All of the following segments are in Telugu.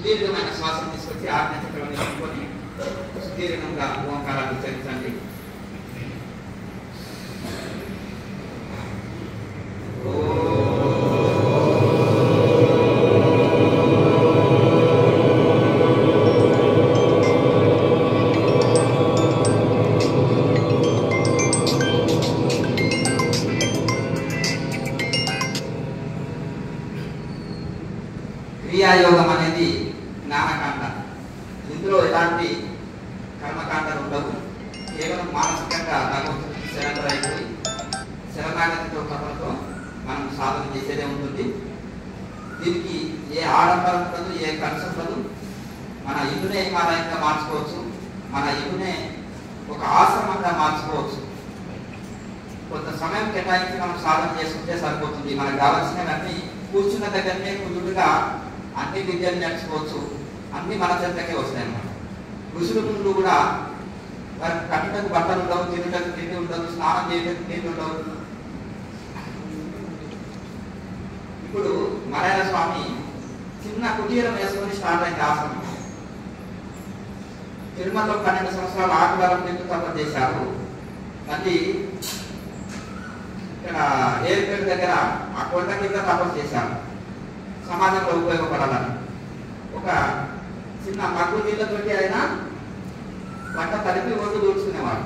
సుదీర్ఘమైన శ్వాసం తీసుకొచ్చి ఆజ్ఞ చక్రం తీసుకొని సుదీర్ఘంగా ఓంకారాన్ని ఉచ్చరించండి క్రియాయోగం అనేది జ్ఞానకాండ ఇందులో ఎలాంటి కర్మకాండలు ఉండవు కేవలం మానసికంగా భగవంతుడికి శరణం అయిపోయి శరణాగతితో కర్మతో మనం సాధన చేసేదే ఉంటుంది దీనికి ఏ ఆడంబరం ఉండదు ఏ ఖర్చు ఉండదు మన ఇల్లునే హిమాలయంగా మార్చుకోవచ్చు మన ఇల్లునే ఒక ఆశ్రమంగా మార్చుకోవచ్చు కొంత సమయం కేటాయించి మనం సాధన చేసుకుంటే సరిపోతుంది మనకు కావాల్సినవన్నీ కూర్చున్న దగ్గరనే కుదురుగా అన్ని విద్యలు నేర్చుకోవచ్చు అన్ని మన చెంతకే వస్తాయి అన్నమాట ఋషుల ముందు కూడా వారికి కట్టుటకు బట్టలు ఉండవు తినటకు తిండి ఉండదు స్నానం చేయటకు నీళ్ళు ఉండవు ఇప్పుడు మలయాళ స్వామి చిన్న కుటీరం వేసుకొని స్టార్ట్ అయింది ఆశ్రమం తిరుమలలో పన్నెండు సంవత్సరాలు ఆకులారం తింటూ తప్ప చేశారు మళ్ళీ ఇక్కడ ఏర్పేట దగ్గర ఆ కొండ కింద తపస్సు చేశారు సమాజంలో ఉపయోగపడాలని ఒక చిన్న మగ్గు నీళ్ళతోటి అయినా వంట కలిపి ఒడ్డు దూర్చుకునేవాడు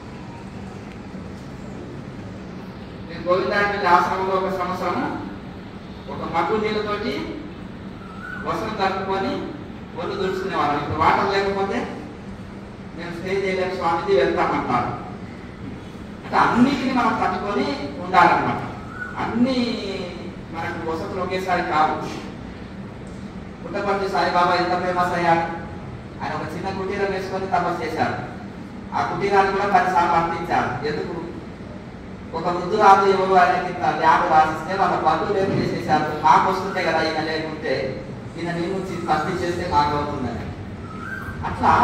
నేను గోవిందారెడ్డి ఆశ్రమంలో ఒక సంవత్సరం ఒక మగ్గు నీళ్ళతోటి వస్త్రం కలుపుకొని ఒడ్డు దూర్చుకునేవాళ్ళం ఇప్పుడు వాటర్ లేకపోతే నేను స్టే చేయలేము స్వామిజీ వెళ్తామంటారు అంటే అన్నిటిని మనం తట్టుకొని ఉండాలన్నమాట అన్ని మనకు వసతులు ఒకేసారి కావు పుట్టపర్తి సాయిబాబా ఎంత ఫేమస్ అయ్యాడు ఆయన ఒక చిన్న కుటీరం వేసుకొని తపస్సు చేశారు ఆ కుటీరాన్ని కూడా పదిసార్లు అందించారు ఎందుకు ఒక వృద్ధురాలు ఎవరు ఆయనకి ఇంత ల్యాబ్ రాసిస్తే వాళ్ళ బంధువులు ఏం చేసేసారు మాకు వస్తుంటే కదా ఈయన లేకుంటే ఈయన నీ నుంచి పంపించేస్తే మాకు అవుతుందని అట్లా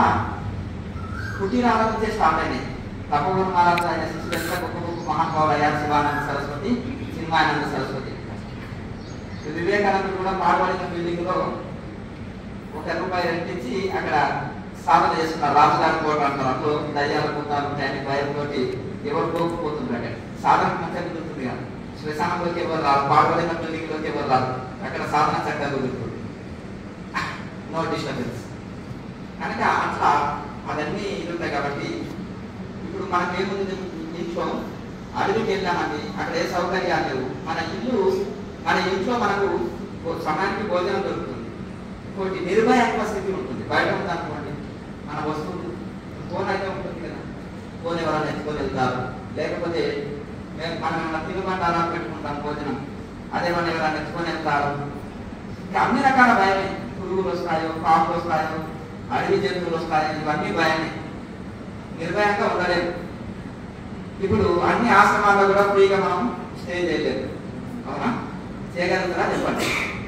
కుటీరాల నుంచే స్టార్ట్ అయినాయి తపోవన్ మహారాజు ఆయన శిష్యులంతా గొప్ప గొప్ప మహానుభావులు అయ్యారు శివానంద సరస్వతి చిన్మాయానంద సరస్వతి వివేకానందుడు కూడా పాల్పడిన బిల్డింగ్ లో ఒక రూపాయి రెంటించి అక్కడ సాధన చేస్తున్నారు రాజుగారి కోట అంటారు అందులో దయ్యాల భూతాలు ఉంటాయని భయంతో ఎవరు పోకపోతుంటారు అక్కడ సాధన మంచిగా కుదురుతుంది కదా శ్మశానంలోకి ఎవరు రాదు పాల్పడిన బిల్డింగ్ లోకి ఎవరు రాదు అక్కడ సాధన చక్కగా కుదురుతుంది నో డిస్టర్బెన్స్ కనుక అట్లా అవన్నీ ఇది ఉంటాయి కాబట్టి ఇప్పుడు మనకేముంది ఇంట్లో అడవికి వెళ్ళామండి అక్కడ ఏ సౌకర్యాలు లేవు మన ఇల్లు మన ఇంట్లో మనకు ఓ సమయానికి భోజనం దొరుకుతుంది ఇంకోటి నిర్భయాత్మ స్థితి ఉంటుంది బయట ఉందనుకోండి మన వస్తువులు ఫోన్ అయితే ఉంటుంది కదా ఫోన్ ఎవరైనా ఎత్తుకొని వెళ్తారు లేకపోతే మేము మనం ఏమైనా తినుబండారాలు పెట్టుకుంటాం భోజనం అదే మనం ఎవరైనా ఎత్తుకొని వెళ్తారు ఇంకా అన్ని రకాల భయమే పురుగులు వస్తాయో కాకులు వస్తాయో అడవి జంతువులు వస్తాయో ఇవన్నీ భయమే నిర్భయంగా ఉండలేము ఇప్పుడు అన్ని ఆశ్రమాల్లో కూడా ఫ్రీగా మనం స్టే చేయలేదు అవునా చేయగలుగుతారా చెప్పండి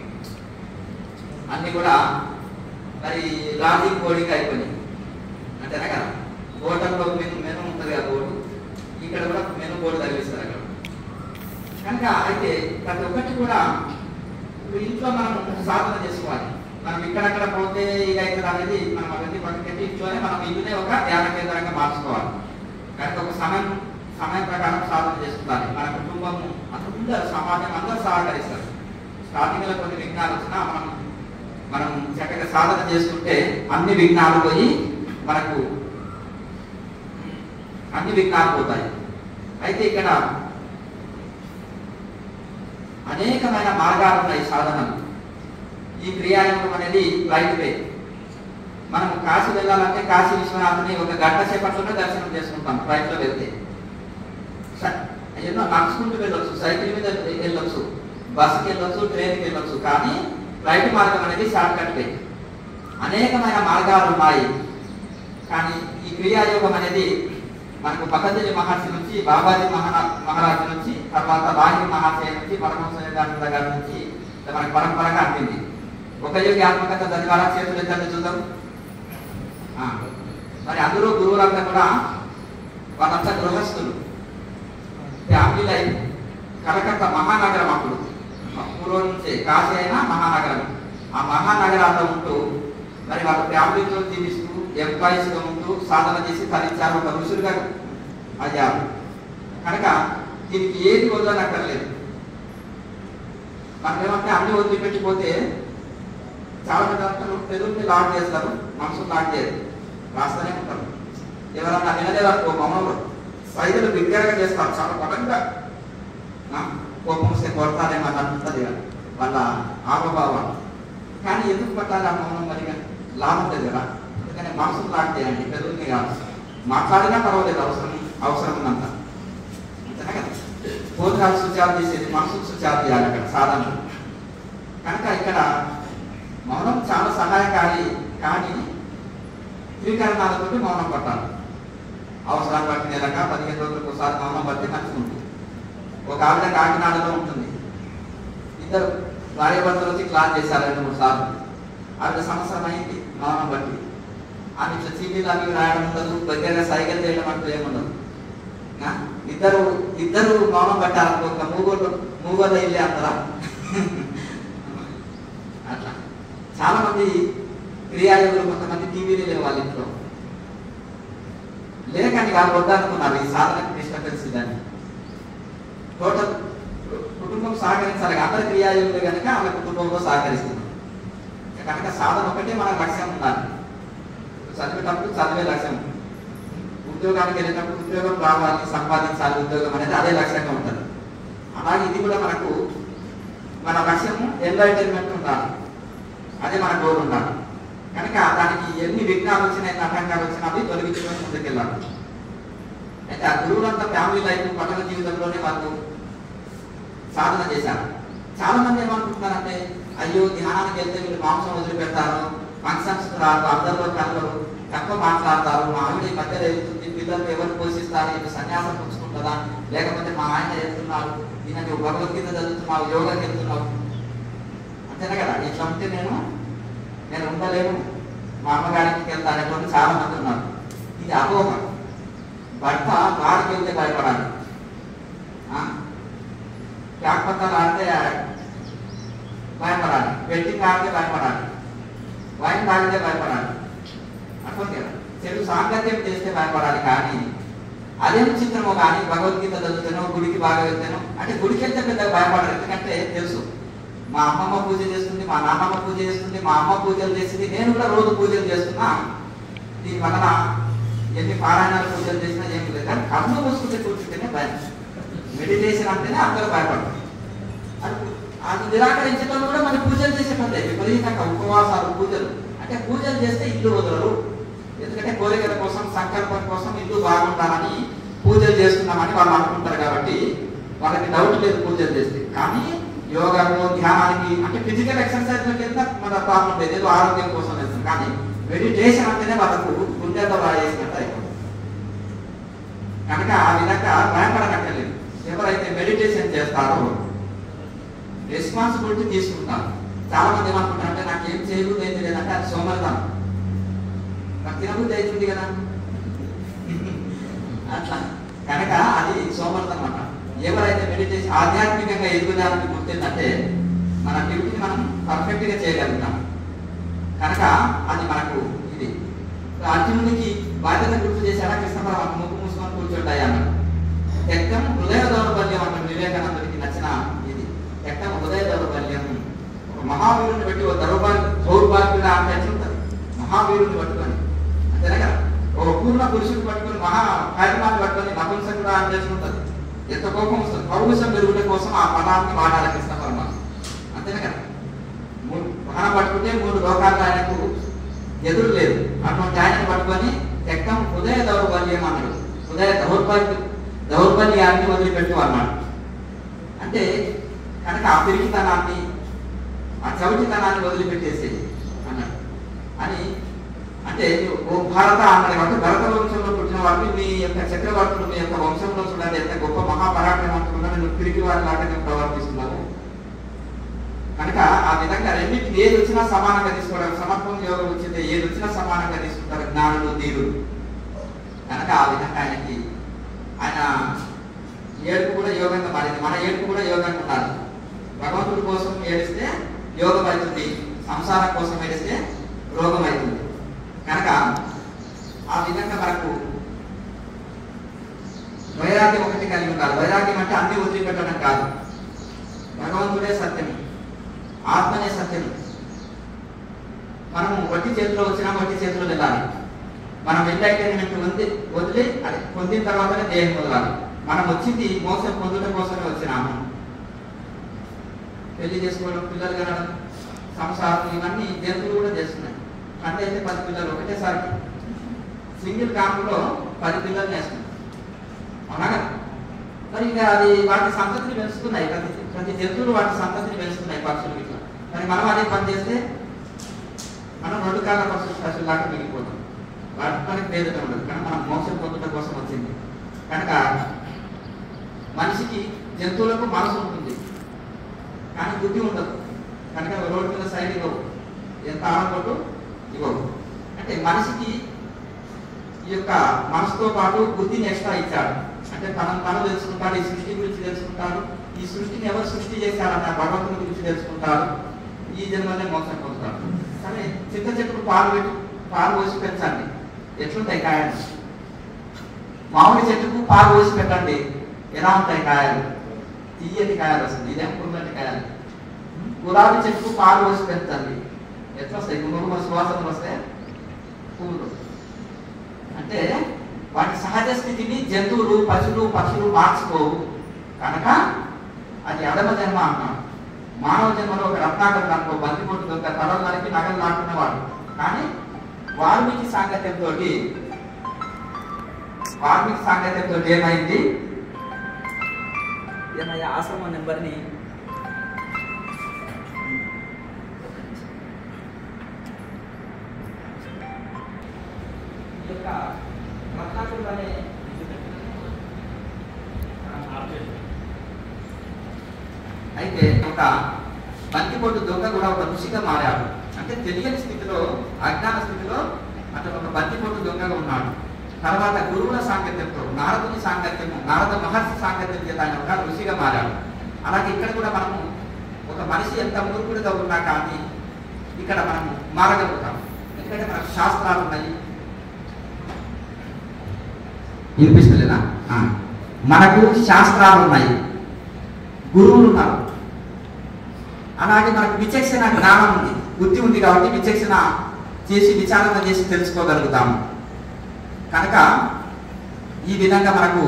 అన్ని కూడా మరి లాజిక్ బోర్డింగ్ అయిపోయినాయి అంతేనా కదా హోటల్లో మెను మెను ఉంటుంది కదా బోర్డు ఇక్కడ కూడా మెను బోర్డు తగిలిస్తారు అక్కడ కనుక అయితే ప్రతి ఒక్కటి కూడా ఇప్పుడు ఇంట్లో మనం సాధన చేసుకోవాలి మనం ఇక్కడక్కడ పోతే ఇక అవుతుంది అనేది మనం అవన్నీ పక్కకెట్టి ఇంట్లోనే మనం ఇల్లునే ఒక ధ్యాన కేంద్రంగా మార్చుకోవాలి కనుక ఒక సమయం సమయం ప్రకారం సాధన చేసుకోవాలి మన కుటుంబం అందరూ సమాజం అందరూ సహకరిస్తారు స్టార్టింగ్ లో కొన్ని విఘ్నాలు వచ్చినా మనం మనం చక్కగా సాధన చేసుకుంటే అన్ని విఘ్నాలు పోయి మనకు అన్ని విఘ్నాలు పోతాయి అయితే ఇక్కడ అనేకమైన మార్గాలు ఉన్నాయి సాధనలు ఈ క్రియాయోగం అనేది రైట్ వే మనం కాశీ వెళ్ళాలంటే కాశీ విశ్వనాథుని ఒక గంట సేపట్లోనే దర్శనం చేసుకుంటాం ఫ్లైట్లో వెళ్తే స- ఎన్నో నడుచుకుంటూ వెళ్ళొచ్చు సైకిల్ మీద వెళ్ళొచ్చు బస్కి వెళ్ళొచ్చు ట్రైన్కి వెళ్ళొచ్చు కానీ రైట్ మార్గం అనేది షార్ట్ కట్ వే అనేకమైన మార్గాలు ఉన్నాయి కానీ ఈ క్రియాయోగం అనేది మనకు పతంజలి మహర్షి నుంచి బాబాజీ మహా మహారాజు నుంచి తర్వాత బాహ్య మహాశయ నుంచి పరమహంస గారి నుంచి ఇలా మనకు పరంపరగా అందింది ఒక యోగి ఆత్మకథ చదివారా చేతులు ఎత్తండి చూద్దాం ఆ, మరి అందులో గురువులంతా కూడా వాళ్ళంతా గృహస్థులు ఫ్యామిలీ లైఫ్ కలకత్తా మహానగరం అప్పుడు పూర్వం నుంచే కాశీ అయినా మహానగరం ఆ మహానగరాల్లో ఉంటూ మరి వాళ్ళ ఫ్యామిలీతో జీవిస్తూ ఎంప్లాయీస్గా ఉంటూ సాధన చేసి ఫలించారు ఒక ఋషులుగా అయ్యారు కనుక దీనికి ఏది వదలనక్కర్లేదు మనం ఏమంటే అన్ని వదిలిపెట్టిపోతే చాలా మంది అంటారు పెదవుల్ని లాక్ చేస్తారు మనసు లాక్ చేయరు రాస్తూనే ఉంటారు ఎవరన్నా వినలేదనుకో మమ్మల్ని సైదులు బిగ్గరగా చేస్తారు చాలా బలంగా ఆ, కోపం వస్తే కొడతారేమో అన్నది వాళ్ళ ఆగభావం కానీ ఎందుకు పట్టాలి ఆ మౌనం మరిగా లాభం లేదు కదా అందుకని మనసును లాక్ చేయండి పెదవుల్ని కాదు మాట్లాడినా పర్వాలేదు అవసరం అవసరం ఉన్నంత అంతేనా కదా భోజనాలు శుచాలు చేసేది మనసుకు శుచాలు చేయాలి అక్కడ సాధన కనుక ఇక్కడ మౌనం చాలా సహాయకారి కానీ త్రికరణాలతో మౌనం పట్టాలి అవసరాన్ని బట్టి నెలక పదిహేను రోజులకు ఒకసారి మౌనం బట్టి మంచిగా ఉంటుంది ఒక ఆవిడ కాకినాడలో ఉంటుంది ఇద్దరు భార్య భర్తలు వచ్చి క్లాస్ చేశారు రెండు మూడు సార్లు ఆవిడ సంవత్సరం అయింది మౌనం బట్టి ఆమె ఇట్లా చీటీలు అవి రాయడం ఉండదు దగ్గరగా సైకిల్ చేయడం అంటూ ఏముండదు ఆ? ఇద్దరు ఇద్దరు మౌనం పట్టారు ఒక మూగోళ్ళు మూగోళ్ళ ఇల్లే అంటారా అట్లా చాలా మంది క్రియాయోగులు కొంతమంది టీవీలు లేవు వాళ్ళ ఇంట్లో లేకని వాళ్ళు వద్దనుకున్నారు ఈ సాధనకు డిస్టర్బెన్స్ ఇదని టోటల్ కుటుంబం సహకరించాలి అందరి క్రియాయోగులు కనుక ఆమె కుటుంబంలో సహకరిస్తున్నారు కనుక సాధన ఒకటే మన లక్ష్యం ఉండాలి చదివేటప్పుడు చదివే లక్ష్యం ఉద్యోగానికి వెళ్ళేటప్పుడు ఉద్యోగం రావాలి సంపాదించాలి ఉద్యోగం అనేది అదే లక్ష్యంగా ఉంటుంది అలాగే ఇది కూడా మనకు మన లక్ష్యము ఎంటర్టైన్మెంట్ ఉండాలి అదే మన గోల్ ఉండాలి కనుక దానికి ఎన్ని విఘ్నాలు వచ్చినా ఎన్ని ఆటంకాలు వచ్చినా అవి తొలగించుకొని ముందుకెళ్ళాలి అయితే ఆ గురువులంతా ఫ్యామిలీ లైఫ్ పట్టణ జీవితంలోనే వాళ్ళు సాధన చేశారు చాలా మంది ఏమనుకుంటున్నారంటే అయ్యో ధ్యానానికి వెళ్తే వీళ్ళు మాంసం వదిలిపెడతారు ఫంక్షన్స్ రారు అందరిలో కలరు తక్కువ మాట్లాడతారు మా ఆవిడ ఈ మధ్యలో వెళ్తుంది పిల్లలు ఎవరు పోషిస్తారు ఇది సన్యాసం పుచ్చుకుంటుందా లేకపోతే మా ఆయన వెళ్తున్నారు ఈయనకి భగవద్గీత చదువుతున్నావు యోగాకి వెళ్తున్నావు అంతేనా కదా ఇట్లా ఉంటే నేను నేను ఉండలేను మా అమ్మగారికి వెళ్తానేటువంటి చాలా మంది ఉన్నారు ఇది అపోహ భర్త వాడికి వెళ్తే భయపడాలి జాగ్రత్తలు ఆడితే భయపడాలి బెట్టింగ్ ఆడితే భయపడాలి వైన్ తాగితే భయపడాలి అర్థం కదా చెడు సాంగత్యం చేస్తే భయపడాలి కానీ అదే చిత్రమో కానీ భగవద్గీత చదువుతానో గుడికి బాగా వెళ్తాను అంటే గుడికి వెళ్తే పెద్దగా భయపడరు ఎందుకంటే తెలుసు మా అమ్మమ్మ పూజ చేస్తుంది మా నాన్నమ్మ పూజ చేస్తుంది మా అమ్మ పూజలు చేసింది నేను కూడా రోజు పూజలు చేస్తున్నా దీని వలన ఎన్ని పారాయణాలు పూజలు చేసినా ఏం లేదు కానీ కర్మ మూసుకుంటే కూర్చుంటేనే భయం మెడిటేషన్ అంటేనే అందరూ భయపడతారు అది అది నిరాకరించడం కూడా మన పూజలు చేసేటంటే విపరీతంగా ఉపవాసాలు పూజలు అంటే పూజలు చేస్తే ఇల్లు వదలరు ఎందుకంటే కోరికల కోసం సంకల్పం కోసం ఇల్లు బాగుండాలని పూజలు చేస్తున్నామని వాళ్ళు అనుకుంటారు కాబట్టి వాళ్ళకి డౌట్ లేదు పూజలు చేస్తే కానీ యోగాకు ధ్యానానికి అంటే ఫిజికల్ ఎక్సర్సైజ్ కింద మన ప్రాబ్లం లేదు ఏదో ఆరోగ్యం కోసం వెళ్తాం కానీ మెడిటేషన్ అంటేనే వాళ్ళకు గుండెతో రాయేసినట్టు అయిపోతుంది కనుక ఆ విధంగా భయపడనక్కర్లేదు ఎవరైతే మెడిటేషన్ చేస్తారో రెస్పాన్సిబిలిటీ తీసుకుంటారు చాలా మంది ఏమనుకుంటారంటే నాకు ఏం చేయబుద్ధి అయితే లేదంటే అది సోమరితనం నాకు తినబుద్ధి అవుతుంది కదా అట్లా కనుక అది సోమరితనం అన్నమాట ఎవరైతే మెడిటేషన్ ఆధ్యాత్మికంగా ఎదుగుదానికి గుర్తుందంటే మన డ్యూటీని మనం పర్ఫెక్ట్ గా చేయగలుగుతాం కనుక అది మనకు ఇది అర్జునుడికి బాధ్యత గుర్తు చేశాడా కృష్ణ పరమాత్మ ముక్కు మూసుకొని కూర్చోండి అన్నాడు ఎక్కం హృదయ దౌర్బల్యం అంటాడు వివేకానందుడికి నచ్చిన ఇది ఎక్కం హృదయ దౌర్బల్యం ఒక మహావీరుని బట్టి ఒక దౌర్భాగ్య దౌర్భాగ్యుడు అంటే ఎట్లుంటది మహావీరుని పట్టుకొని అంతేనా కదా ఒక పూర్ణ పురుషుని పట్టుకొని మహా కార్యమాన్ని పట్టుకొని నపుంసకుడు అని చేస్తుంటది ఎంత కోపం వస్తుంది పౌరుషం పెరుగుట కోసం ఆ పదాన్ని వాడాలి కృష్ణ పరమాత్మ అంతేనా కదా మూడు వాహనం పట్టుకుంటే మూడు లోకాలు ఆయనకు ఎదురు లేదు అటువంటి ఆయనను పట్టుకొని ఎక్కం హృదయ దౌర్బల్యం అన్నాడు హృదయ దౌర్బల్యం దౌర్బల్యాన్ని వదిలిపెట్టు అన్నాడు అంటే కనుక ఆ పిరికితనాన్ని ఆ చవిటితనాన్ని వదిలిపెట్టేసేది అన్నాడు అని అంటే ఓ భారత అన్నాడు కాబట్టి భరత వంశంలో పుట్టిన వారిని మీ యొక్క చక్రవర్తులు మీ యొక్క వంశంలో చూడండి ఎంత గొప్ప మహాపరాక్రమంతులుగా నువ్వు పిరికి వారి లాగానే ప్రవర్తిస్తున్నావు కనుక ఆ విధంగా రెండింటిని ఏది వచ్చినా సమానంగా తీసుకోవడం సమత్వం యోగం వచ్చింది ఏది వచ్చినా సమానంగా తీసుకుంటారు జ్ఞానులు ధీరులు కనుక ఆ విధంగా ఆయనకి ఆయన ఏడుపు కూడా యోగంగా మారింది మన ఏడుపు కూడా యోగంగా ఉండాలి భగవంతుడి కోసం ఏడిస్తే యోగం అవుతుంది సంసారం కోసం ఏడిస్తే రోగం అవుతుంది కనుక ఆ విధంగా మనకు వైరాగ్యం ఒకటి కలిగి ఉండాలి వైరాగ్యం అంటే అన్ని వదిలిపెట్టడం కాదు భగవంతుడే సత్యం ఆత్మనే సత్యం మనము వట్టి చేతిలో వచ్చినా వట్టి చేతిలో వెళ్ళాలి మనం ఎంటర్టైన్మెంట్ వదిలి వదిలి అది పొందిన తర్వాతనే దేహం వదలాలి మనం వచ్చింది మోసం పొందడం కోసమే వచ్చినాము పెళ్లి చేసుకోవడం పిల్లలు కనడం సంసారం ఇవన్నీ జంతువులు కూడా చేస్తున్నాయి అంటే అయితే పది పిల్లలు ఒకటేసారి సింగిల్ కాంపులో పది పిల్లలు వేస్తున్నాయి అవునా కదా మరి ఇంకా అది వాటి సంతతిని పెంచుతున్నాయి ప్రతి ప్రతి జంతువులు వాటి సంతతిని పెంచుతున్నాయి పక్షులు ఇట్లా మరి మనం అదే పని చేస్తే మనం రెండు కాళ్ళ పక్షులు పశువులు లాగా మిగిలిపోతాం వాటి మనకి భేదత ఉండదు కానీ మనం మోసం పొందడం కోసం వచ్చింది కనుక మనిషికి జంతువులకు మనసు ఉంటుంది కానీ బుద్ధి ఉండదు కనుక రోడ్డు మీద సైడ్ ఇవ్వవు ఎంత ఆడకొట్టు ఇవ్వవు అంటే మనిషికి ఈ యొక్క మనసుతో పాటు బుద్ధిని ఎక్స్ట్రా ఇచ్చాడు అంటే తనను తను తెలుసుకుంటాడు ఈ సృష్టి గురించి తెలుసుకుంటాడు ఈ సృష్టిని ఎవరు సృష్టి చేశారన్న భగవంతుని గురించి తెలుసుకుంటాడు ఈ జన్మనే మోసం పొందుతాడు సరే చింత చెట్టుకు పాలు పెట్టి పాలు పోసి పెంచండి ఎట్లుంటాయి కాయలు మామిడి చెట్టుకు పాలు పోసి పెట్టండి ఎలా ఉంటాయి కాయలు తీయటి కాయలు వస్తుంది ఇదేం పుల్లటి కాయలు గులాబీ చెట్టుకు పాలు పోసి పెంచండి ఎట్లా వస్తాయి గుమ్మగుమ్మ సువాసనలు వస్తాయి పువ్వులు అంటే వాటి సహజ స్థితిని జంతువులు పశువులు పక్షులు మార్చుకోవు కనుక అది అడమ జన్మ అన్నాడు మానవ జన్మలో ఒక రత్నాకర్ అనుకో బందిపోటు దొంగ తలలు నరికి నగలు లాక్కున్నవాడు కానీ వాల్మీకి సాంగత్యంతో వాల్మీకి సాంగత్యంతో ఏమైంది ఏమయ్యా ఆశ్రమం నెంబర్ని ఈ యొక్క రత్నాకరుడు అనే అయితే ఒక బంతిపోటు దొంగ కూడా ఒక ఋషిగా మారాడు అంటే తెలియని స్థితిలో అజ్ఞాన స్థితిలో అతను ఒక బంతిపోటు దొంగగా ఉన్నాడు తర్వాత గురువుల సాంగత్యంతో నారదుని సాంగత్యము నారద మహర్షి సాంగత్యం చేత ఆయన ఒక ఋషిగా మారాడు అలాగే ఇక్కడ కూడా మనము ఒక మనిషి ఎంత మూర్ఖుడిగా ఉన్నా కానీ ఇక్కడ మనం మారగలుగుతాం ఎందుకంటే మనకు శాస్త్రాలు ఉన్నాయి వినిపిస్తలేదా ఆ. మనకు శాస్త్రాలు ఉన్నాయి గురువులు ఉన్నారు అలాగే మనకు విచక్షణ జ్ఞానం ఉంది బుద్ధి ఉంది కాబట్టి విచక్షణ చేసి విచారణ చేసి తెలుసుకోగలుగుతాము కనుక ఈ విధంగా మనకు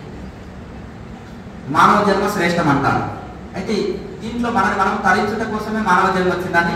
మానవ జన్మ శ్రేష్టం అంటారు అయితే దీంట్లో మనని మనం తరించుట కోసమే మానవ జన్మ వచ్చిందని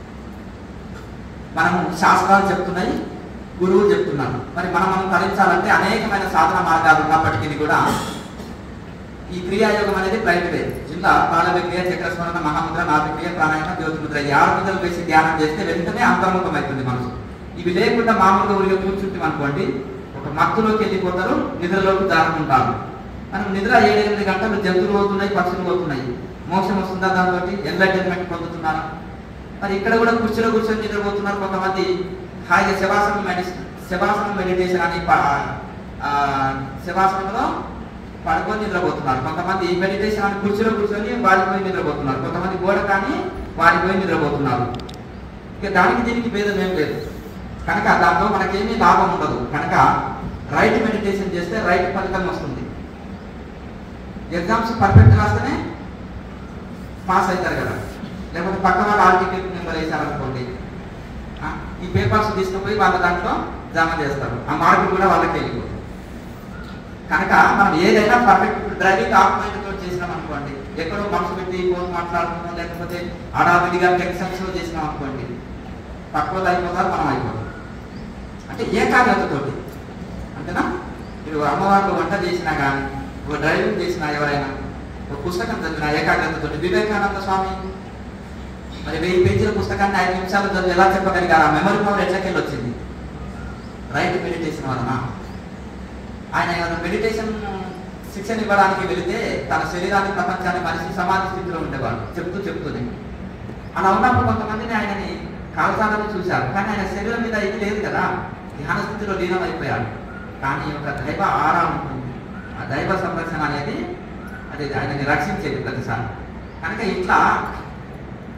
మనము శాస్త్రాలు చెప్తున్నాయి గురువులు చెప్తున్నారు మరి మనం మనం తరించాలంటే అనేకమైన సాధన మార్గాలు ఉన్నప్పటికీ కూడా ఈ క్రియాయోగం అనేది ప్రైవేట్ వే జిల్లా ప్రాణవిక్రియ చక్రస్మరణ మహాముద్ర నాభిక్రియ ప్రాణాయామ జ్యోతిముద్ర ఈ ఆరు ముద్రలు వేసి ధ్యానం చేస్తే వెంటనే అంతర్ముఖం అవుతుంది మనసు ఇవి లేకుండా మామూలుగా ఊరిగా కూర్చుంటాం అనుకోండి ఒక మత్తులోకి వెళ్ళిపోతారు నిద్రలోకి జారుకుంటారు మనం నిద్ర ఏడెనిమిది గంటలు జంతువులు పోతున్నాయి పక్షులు పోతున్నాయి మోక్షం వస్తుందా దాంతో ఎన్లైటన్మెంట్ పొందుతున్నారా మరి ఇక్కడ కూడా కుర్చీలో కూర్చొని నిద్రపోతున్నారు కొంతమంది హాయిగా శవాసనం మెడిసిన్ శవాసనం మెడిటేషన్ అని ప- ఆ, శవాసనంలో పడుకొని నిద్రపోతున్నారు కొంతమంది మెడిటేషన్ అని కుర్చీలో కూర్చొని వాడిపోయి నిద్రపోతున్నారు కొంతమంది గోడ కానీ వాడిపోయి నిద్రపోతున్నారు ఇక దానికి దీనికి భేదం ఏం లేదు కనుక దాంట్లో మనకేమీ లాభం ఉండదు కనుక రైట్ మెడిటేషన్ చేస్తే రైట్ ఫలితం వస్తుంది ఎగ్జామ్స్ పర్ఫెక్ట్ రాస్తేనే పాస్ అవుతారు కదా లేకపోతే పక్క వాళ్ళు ఆల్ టికెట్ నెంబర్ వేసారనుకోండి ఆ, ఈ పేపర్స్ తీసుకుపోయి వాళ్ళ దాంట్లో జమ చేస్తారు ఆ మార్కులు కూడా వాళ్ళకి వెళ్ళిపోతాయి కనుక మనం ఏదైనా పర్ఫెక్ట్ డ్రైవింగ్ ఆఫ్ మైండ్ తో చేసినాం అనుకోండి ఎక్కడో మనసు పెట్టి ఫోన్ మాట్లాడుతున్నాం లేకపోతే అడావిడిగా టెన్షన్స్ లో చేసినాం అనుకోండి తక్కువ అయిపోతారు మనం అయిపోతాం అంటే ఏకాగ్రతతోటి అంతేనా మీరు అమ్మవారిలో వంట చేసినా కానీ ఒక డ్రైవింగ్ చేసినా ఎవరైనా ఒక పుస్తకం చదివిన ఏకాగ్రతతోటి వివేకానంద స్వామి మరి వెయ్యి పేజీల పుస్తకాన్ని ఐదు నిమిషాలు చదివి ఎలా చెప్పగలిగారు ఆ మెమరీ పవర్ ఎట్లకెళ్ళి వచ్చింది రైట్ మెడిటేషన్ వలన ఆయన ఏమైనా మెడిటేషన్ శిక్షణ ఇవ్వడానికి వెళితే తన శరీరాన్ని ప్రపంచాన్ని మనిషి సమాధి స్థితిలో ఉండేవాడు చెప్తూ చెప్తూనే అలా ఉన్నప్పుడు కొంతమందిని ఆయనని కాలసాలని చూశారు కానీ ఆయన శరీరం మీద ఇది లేదు కదా ధ్యాన స్థితిలో లీనం అయిపోయాడు కానీ ఒక దైవ ఆరా ఉంటుంది ఆ దైవ సంరక్షణ అనేది అది ఆయనని రక్షించేది ప్రతిసారి కనుక ఇట్లా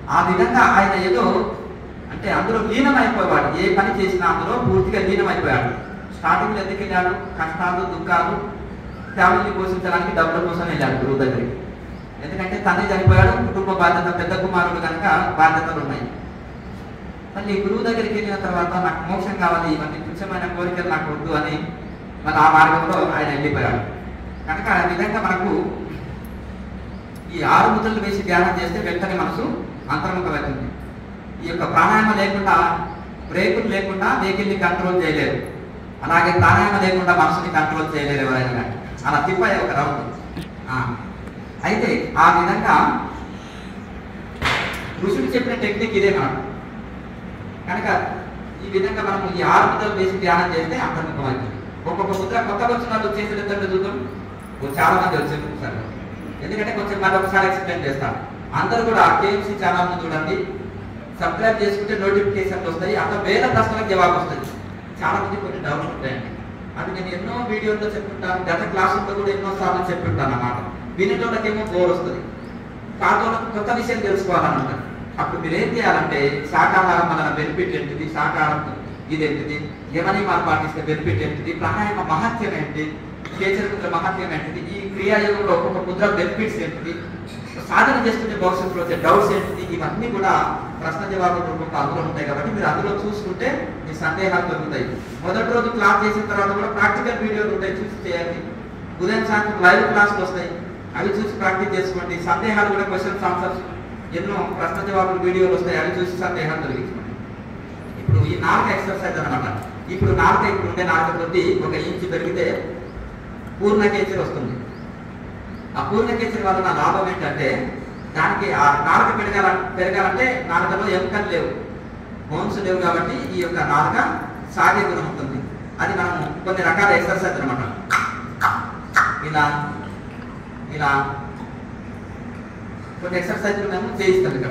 ఆ విధంగా ఆయన ఏదో అంటే అందులో లీనమైపోయాడు ఏ పని చేసినా అందులో పూర్తిగా లీనమైపోయాడు స్టార్టింగ్లో ఎందుకు వెళ్ళాడు కష్టాలు దుఃఖాలు ఫ్యామిలీ పోషించడానికి డబ్బుల కోసం వెళ్ళాడు గురువు దగ్గరికి ఎందుకంటే తండ్రి చనిపోయాడు కుటుంబ బాధ్యత పెద్ద కుమారుడు కనుక బాధ్యతలు ఉన్నాయి మళ్ళీ గురువు దగ్గరికి వెళ్ళిన తర్వాత నాకు మోక్షం కావాలి ఇవన్నీ తుచ్చమైన కోరికలు నాకు వద్దు అని మన ఆ మార్గంలో ఆయన వెళ్ళిపోయాడు కనుక ఆ విధంగా మనకు ఈ ఆరు ముద్రలు వేసి ధ్యానం చేస్తే వెంటనే మనసు అంతర్ముఖమవుతుంది ఈ యొక్క ప్రాణాయామం లేకుండా బ్రేకులు లేకుండా వెహికల్ని కంట్రోల్ చేయలేరు అలాగే ప్రాణాయామం లేకుండా మనసుని కంట్రోల్ చేయలేరు ఎవరైనా కానీ. అలా తిప్పాయి ఒక రౌండ్ ఆ. అయితే ఆ విధంగా ఋషుడు చెప్పిన టెక్నిక్ ఇదే మనకు కనుక ఈ విధంగా మనం ఈ ఆరు ముద్రలు వేసి ధ్యానం చేస్తే అంతర్ముఖమవుతుంది ఒక్కొక్క ముద్ర కొత్తగా వచ్చిన వాళ్ళు చేసేటంటే చూద్దాం ఓ చాలా మంది వచ్చారు ఒకసారి ఎందుకంటే కొంచెం మళ్ళీ ఒకసారి ఎక్స్ప్లెయిన్ చేస్తాను అందరూ కూడా కేఎంసీ ఛానల్ను చూడండి సబ్స్క్రైబ్ చేసుకుంటే నోటిఫికేషన్లు వస్తాయి అంత వేల ప్రశ్నలకు జవాబు వస్తుంది చాలా మంది కొన్ని డౌట్స్ ఉంటాయండి అవి నేను ఎన్నో వీడియోల్లో చెప్పుంటాను గత క్లాసుల్లో కూడా ఎన్నో సార్లు చెప్పుంటాను అన్నమాట వినేటోళ్ళకేమో బోర్ వస్తుంది కాటోళ్ళకు కొత్త విషయం తెలుసుకోవాలని ఉంటుంది అప్పుడు మీరు ఏం చేయాలంటే శాకాహారం వలన బెనిఫిట్ ఏంటిది శాకాహారం ఇదేంటిది యమని మనం పాటిస్తే బెనిఫిట్ ఏంటిది ప్రాణాయామ మహత్యం ఏంటి కేచర ముద్ర మహత్యం ఏంటిది ఈ క్రియాయోగంలో ఒక్కొక్క ముద్ర బెనిఫిట్స్ ఏంటిది సాధన చేస్తుంటే భవిష్యత్తులో వచ్చే డౌట్స్ ఏంటిది ఇవన్నీ కూడా ప్రశ్న జవాబు రూపంలో అందులో ఉంటాయి కాబట్టి మీరు అందులో చూసుకుంటే మీ సందేహాలు దొరుకుతాయి మొదటి రోజు క్లాస్ చేసిన తర్వాత కూడా ప్రాక్టికల్ వీడియోలు ఉంటాయి చూసి చేయండి ఉదయం సాయంత్రం లైవ్ క్లాసులు వస్తాయి అవి చూసి ప్రాక్టీస్ చేసుకోండి సందేహాలు కూడా క్వశ్చన్స్ ఆన్సర్స్ ఎన్నో ప్రశ్న జవాబులు వీడియోలు వస్తాయి అవి చూసి సందేహాలు తొలగించుకోండి ఇప్పుడు ఈ నాలుక ఎక్సర్సైజ్ అన్నమాట ఇప్పుడు నాలుక ఇప్పుడు ఉండే నాలుక కొద్ది ఒక ఇంచు పెరిగితే పూర్ణ కేచరి వస్తుంది ఆ పూర్ణ కేచరి వలన లాభం ఏంటంటే దానికి ఆ నాలుక పెరగాల పెరగాలంటే నాలుకలో ఎముకలు లేవు బోన్స్ లేవు కాబట్టి ఈ యొక్క నాలుక సాగే గుణం ఉంటుంది అది మనం కొన్ని రకాల ఎక్సర్సైజ్ అనమాట ఇలా ఇలా కొన్ని ఎక్సర్సైజ్లు మేము చేయిస్తాం ఇక్కడ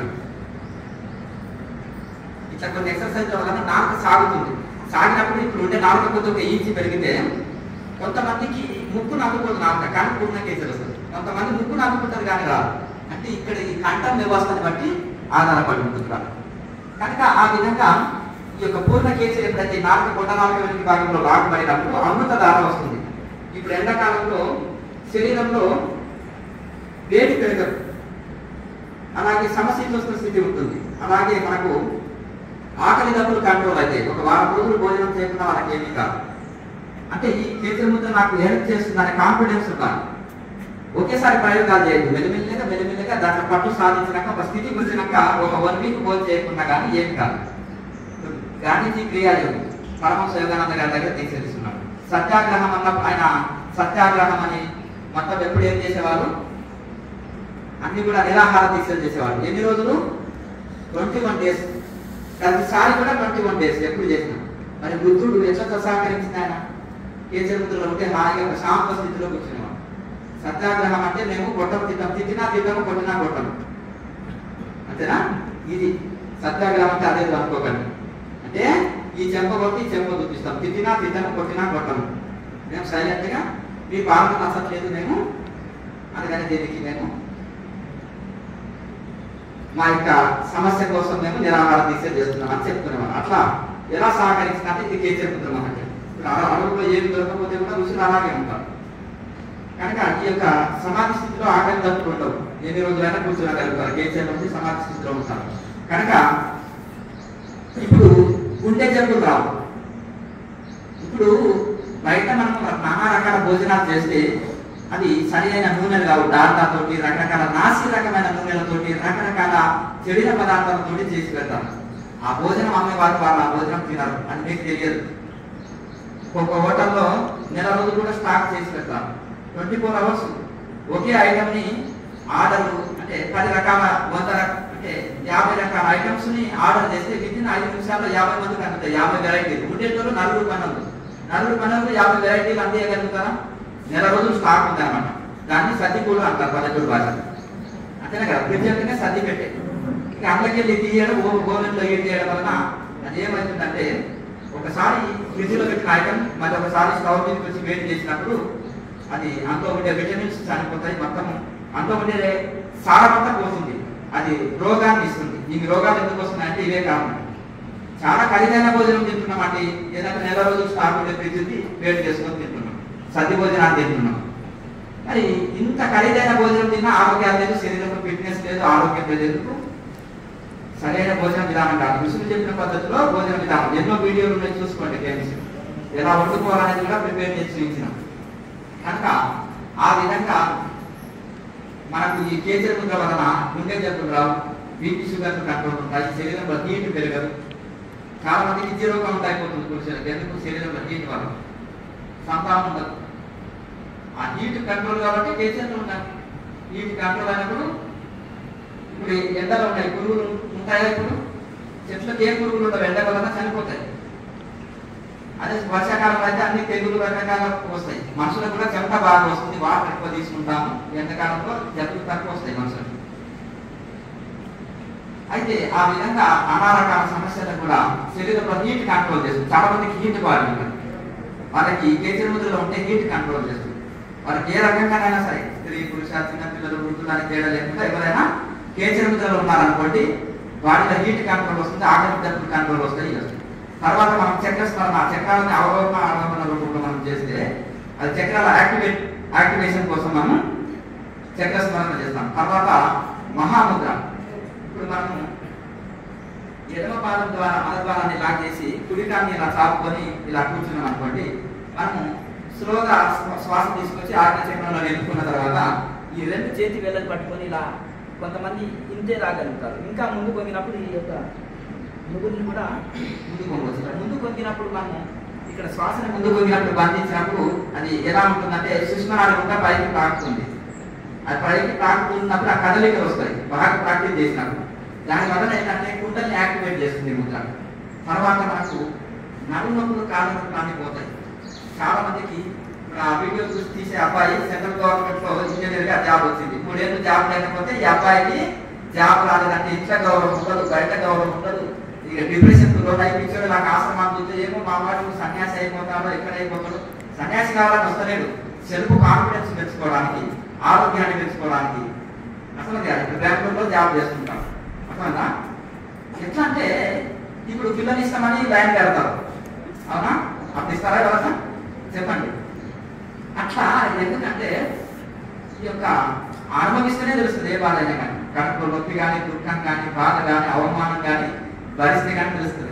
ఇట్లా కొన్ని ఎక్సర్సైజ్ వలన నాలుక సాగుతుంది సాగినప్పుడు ఇప్పుడు ఉండే నాలుక కొద్ది ఒక ఇంచి పెరిగితే కొంతమందికి ముక్కు నవ్వుకోదు నాలుక కానీ పూర్ణ కేసులు వస్తుంది కొంతమంది ముక్కు నవ్వుకుంటారు కానీ రాదు అంటే ఇక్కడ ఈ కంఠం వ్యవస్థని బట్టి ఆధారపడి ఉంటుంది రాదు కనుక ఆ విధంగా ఈ యొక్క పూర్ణ కేసు ఎప్పుడైతే ఈ నాలుక కొండ నాలుక వెనుక భాగంలో లాగబడినప్పుడు అమృత దార వస్తుంది ఇప్పుడు ఎండాకాలంలో శరీరంలో వేడి పెరగదు అలాగే సమశీతోష్ణ స్థితి ఉంటుంది అలాగే మనకు ఆకలి దప్పులు కంట్రోల్ అయితే ఒక వారం రోజులు భోజనం చేయకుండా వాళ్ళకి ఏమీ కాదు అంటే ఈ కేసరి ముద్ర నాకు హెల్ప్ చేస్తుందనే కాన్ఫిడెన్స్ ఉండాలి ఒకేసారి ప్రయోగాలు చేయదు మెల్లిమెల్లిగా మెల్లిమెల్లిగా దాంట్లో పట్టు సాధించినాక ఒక స్థితికి వచ్చినాక ఒక వన్ వీక్ భోజనం చేయకుండా కానీ ఏం కాదు గాంధీజీ క్రియాయోగం పరమహంస యోగానంద గారి దగ్గర తీసేస్తున్నాడు సత్యాగ్రహం అన్నప్పుడు ఆయన సత్యాగ్రహం అని మొత్తం ఎప్పుడు ఏం చేసేవారు అన్ని కూడా నిరాహార దీక్షలు చేసేవాడు ఎన్ని రోజులు ట్వంటీ వన్ డేస్ ప్రతిసారి కూడా ట్వంటీ వన్ డేస్ ఎప్పుడు చేసినా మరి బుద్ధుడు ఎట్లా సహకరించింది ఆయన కేసరి ముద్రలో ఉంటే హాయిగా ఒక శాంత స్థితిలో కూర్చునేవాడు సత్యాగ్రహం అంటే మేము కొట్టం తిట్టాం తిట్టినా తిట్టాము కొట్టినా కొట్టము అంతేనా ఇది సత్యాగ్రహం అంటే అదే అనుకోకండి అంటే ఈ చెంప కొట్టి ఈ చెంప చూపిస్తాం తిట్టినా తిట్టము కొట్టినా కొట్టము మేము సైలెంట్గా మీ పాలన నచ్చట్లేదు మేము అందుకని దీనికి మేము మా యొక్క సమస్య కోసం మేము నిరాహార దీక్ష చేస్తున్నాం అని చెప్తున్నాం అట్లా ఎలా సహకరించినట్టు ఇది కేచర్ పుత్రం మనకి ఇప్పుడు అడ- అడవుల్లో ఏమి దొరకకపోతే కూడా ఋషులు అలాగే ఉంటారు కనుక ఈ యొక్క సమాధి స్థితిలో ఆకలి తప్పులు ఉండవు ఎన్ని రోజులైనా కూర్చోగలుగుతారు కేచర్ నుంచి సమాధి స్థితిలో ఉంటారు కనుక ఇప్పుడు గుండె జబ్బులు రావు ఇప్పుడు బయట మనం నానా రకాల భోజనాలు చేస్తే అది సరి అయిన నూనెలు కావు డాల్డాతోటి రకరకాల నాసి రకమైన నూనెలతోటి రకరకాల చెడిన పదార్థాలతోటి చేసి పెడతారు ఆ భోజనం అమ్మేవారు వాళ్ళు ఆ భోజనం తినరు అని మీకు తెలియదు ఒక హోటల్లో నెల రోజులు కూడా స్టాక్ చేసి పెడతారు ట్వంటీ ఫోర్ అవర్స్ ఒకే ఐటమ్ ని ఆర్డర్ అంటే పది రకాల వంద రక- అంటే యాభై రకాల ఐటమ్స్ ని ఆర్డర్ చేస్తే విత్ ఇన్ ఐదు నిమిషాల్లో యాభై మందికి అందుతాయి యాభై వెరైటీలు ఉండేటోళ్ళు నలుగురు పనులు నలుగురు పనులు యాభై వెరైటీలు అందేయగలుగుతారా నెల రోజులు స్టాక్ ఉంది అనమాట దాన్ని సర్దికూడు అంటారు పల్లెటూరు భాష అంతేనా కదా ఫ్రిడ్జ్ అంటేనే సర్ది పెట్టే ఇక అందులోకి వెళ్ళి తీయడం ఓ గోవెన్లో ఏం చేయడం వలన అది ఏమవుతుందంటే ఒకసారి ఫ్రిడ్జ్ లో పెట్టిన ఐటమ్ మరి ఒకసారి స్టవ్ మీద వచ్చి వేడి చేసినప్పుడు అది అందులో ఉండే విటమిన్స్ చనిపోతాయి మొత్తం అందులో ఉండే సారం అంతా పోతుంది అది రోగాన్ని ఇస్తుంది ఈ రోగాలు ఎందుకు వస్తున్నాయంటే ఇవే కారణం చాలా ఖరీదైన భోజనం తింటున్నాం అండి ఏదైనా నెల రోజులు స్టాక్ ఉండే ఫ్రిడ్జ్ది వేడి చేసుకొని తింటున్నాం సద్ది భోజనాలు తింటున్నాం మరి ఇంత ఖరీదైన భోజనం తిన్నా ఆరోగ్యాలు లేదు శరీరంలో ఫిట్నెస్ లేదు ఆరోగ్యం లేదు ఎందుకు సరైన భోజన విధానం కాదు ఋషులు చెప్పిన పద్ధతిలో భోజన విధానం ఎన్నో వీడియోలు ఉన్నాయి చూసుకోండి గేమ్స్ ఎలా వండుకోవాలనేది కూడా ప్రిపేర్ చేసి చూపించినాం కనుక ఆ విధంగా మనకు ఈ కేచర ముద్ర వలన గుండె జబ్బులు రావు బీపీ షుగర్ కంట్రోల్ ఉంటాయి శరీరంలో హీట్ పెరగదు చాలా మందికి జీరోగా ఉంటాయిపోతుంది పురుషులకు ఎందుకు శరీరంలో హీట్ వల్ల సంతానం ఉండదు ఆ హీట్ కంట్రోల్ కాబట్టి కేచర్లు ఉండాలి హీట్ కంట్రోల్ అయినప్పుడు ఇప్పుడు ఎండలు ఉన్నాయి పురుగులు ఉంటాయా ఇప్పుడు చెట్లకు ఏ పురుగులు ఉండవు ఎండ వలన చనిపోతాయి అదే వర్షాకాలం అయితే అన్ని తెగులు రకరకాల వస్తాయి మనుషులకు కూడా చెమట బాగా వస్తుంది వాటర్ ఎక్కువ తీసుకుంటాము ఎండాకాలంలో జబ్బులు తక్కువ వస్తాయి మనుషులకు అయితే ఆ విధంగా నానా రకాల సమస్యలకు కూడా శరీరంలో హీట్ కంట్రోల్ చేస్తుంది చాలా మందికి హీట్ బాడీ ఉంటుంది వాళ్ళకి కేచర్ ముద్రలో ఉంటే హీట్ కంట్రోల్ చేస్తుంది వాళ్ళకి ఏ రకంగానైనా సరే స్త్రీ పురుష చిన్నపిల్లలు వృద్ధులు అని తేడా లేకుండా ఎవరైనా కేచర్ ముద్రలో ఉన్నారనుకోండి బాడీలో హీట్ కంట్రోల్ వస్తుంది ఆకలి జబ్బులు కంట్రోల్ వస్తాయి ఇవి వస్తాయి తర్వాత మనం చక్రస్మరణ చక్రాలని అవగాహన అవగాహన రూపంలో మనం చేస్తే అది చక్రాల యాక్టివేట్ యాక్టివేషన్ కోసం మనం చక్రస్మరణ చేస్తాం తర్వాత మహాముద్ర ఇప్పుడు మనం ఎడమ పాదం ద్వారా మలద్వారాన్ని లాక్ చేసి కుడికాన్ని ఇలా చాపుకొని ఇలా కూర్చున్నాం అనుకోండి మనము స్లోగా శ్వ- శ్వాస తీసుకొచ్చి ఆజ్ఞ చక్రంలో నిలుపుకున్న తర్వాత ఈ రెండు చేతి వేళ్ళని పట్టుకొని ఇలా కొంతమంది ఇంతే రాగలుగుతారు ఇంకా ముందు పొంగినప్పుడు ఈ యొక్క ముగ్గురిని కూడా ముందు పొంగవచ్చు ఇలా ముందు పొంగినప్పుడు మనము ఇక్కడ శ్వాసని ముందు పొంగినప్పుడు బంధించినప్పుడు అది ఎలా ఉంటుందంటే సుష్మనాడి కూడా పైకి తాకుతుంది అది పైకి తాకుతున్నప్పుడు ఆ కదలికలు వస్తాయి బాగా ప్రాక్టీస్ చేసినప్పుడు దాని వలన ఏంటంటే కుండల్ని యాక్టివేట్ చేస్తుంది ఈ ముద్ర తర్వాత మనకు నడుము నొప్పులు కాళ్ళ నొప్పులు అన్ని పోతాయి చాలా మందికి ఇప్పుడు ఆ వీడియో చూసి తీసే అబ్బాయి సెంట్రల్ గవర్నమెంట్ లో ఇంజనీర్ గా జాబ్ వచ్చింది మూడేళ్ళు జాబ్ లేకపోతే ఈ అబ్బాయికి జాబ్ రాలేదంటే ఇంట్లో గౌరవం ఉండదు బయట గౌరవం ఉండదు ఇక డిప్రెషన్ లోన్ అయిపించాడు నాకు ఆశ్రమాలు చూస్తే ఏమో మా వాడు సన్యాసి అయిపోతాడో ఎక్కడ అయిపోతాడు సన్యాసి కావాలని వస్తలేడు సెల్ఫ్ కాన్ఫిడెన్స్ పెంచుకోవడానికి ఆరోగ్యాన్ని పెంచుకోవడానికి అసలు కాదు. ఇప్పుడు బెంగళూరులో జాబ్ చేస్తుంటాం అర్థమైందా ఎట్లా అంటే ఇప్పుడు పిల్లలు ఇస్తామని లైన్ పెడతారు అవునా అప్పుడు ఇస్తారా కదా చెప్పండి అట్లా ఎందుకంటే ఈ యొక్క అనుభవిస్తేనే తెలుస్తుంది ఏ బాధ అయినా కానీ కడుపులో నొప్పి కానీ దుఃఖం కానీ బాధ కానీ అవమానం కానీ భరిస్తే కానీ తెలుస్తుంది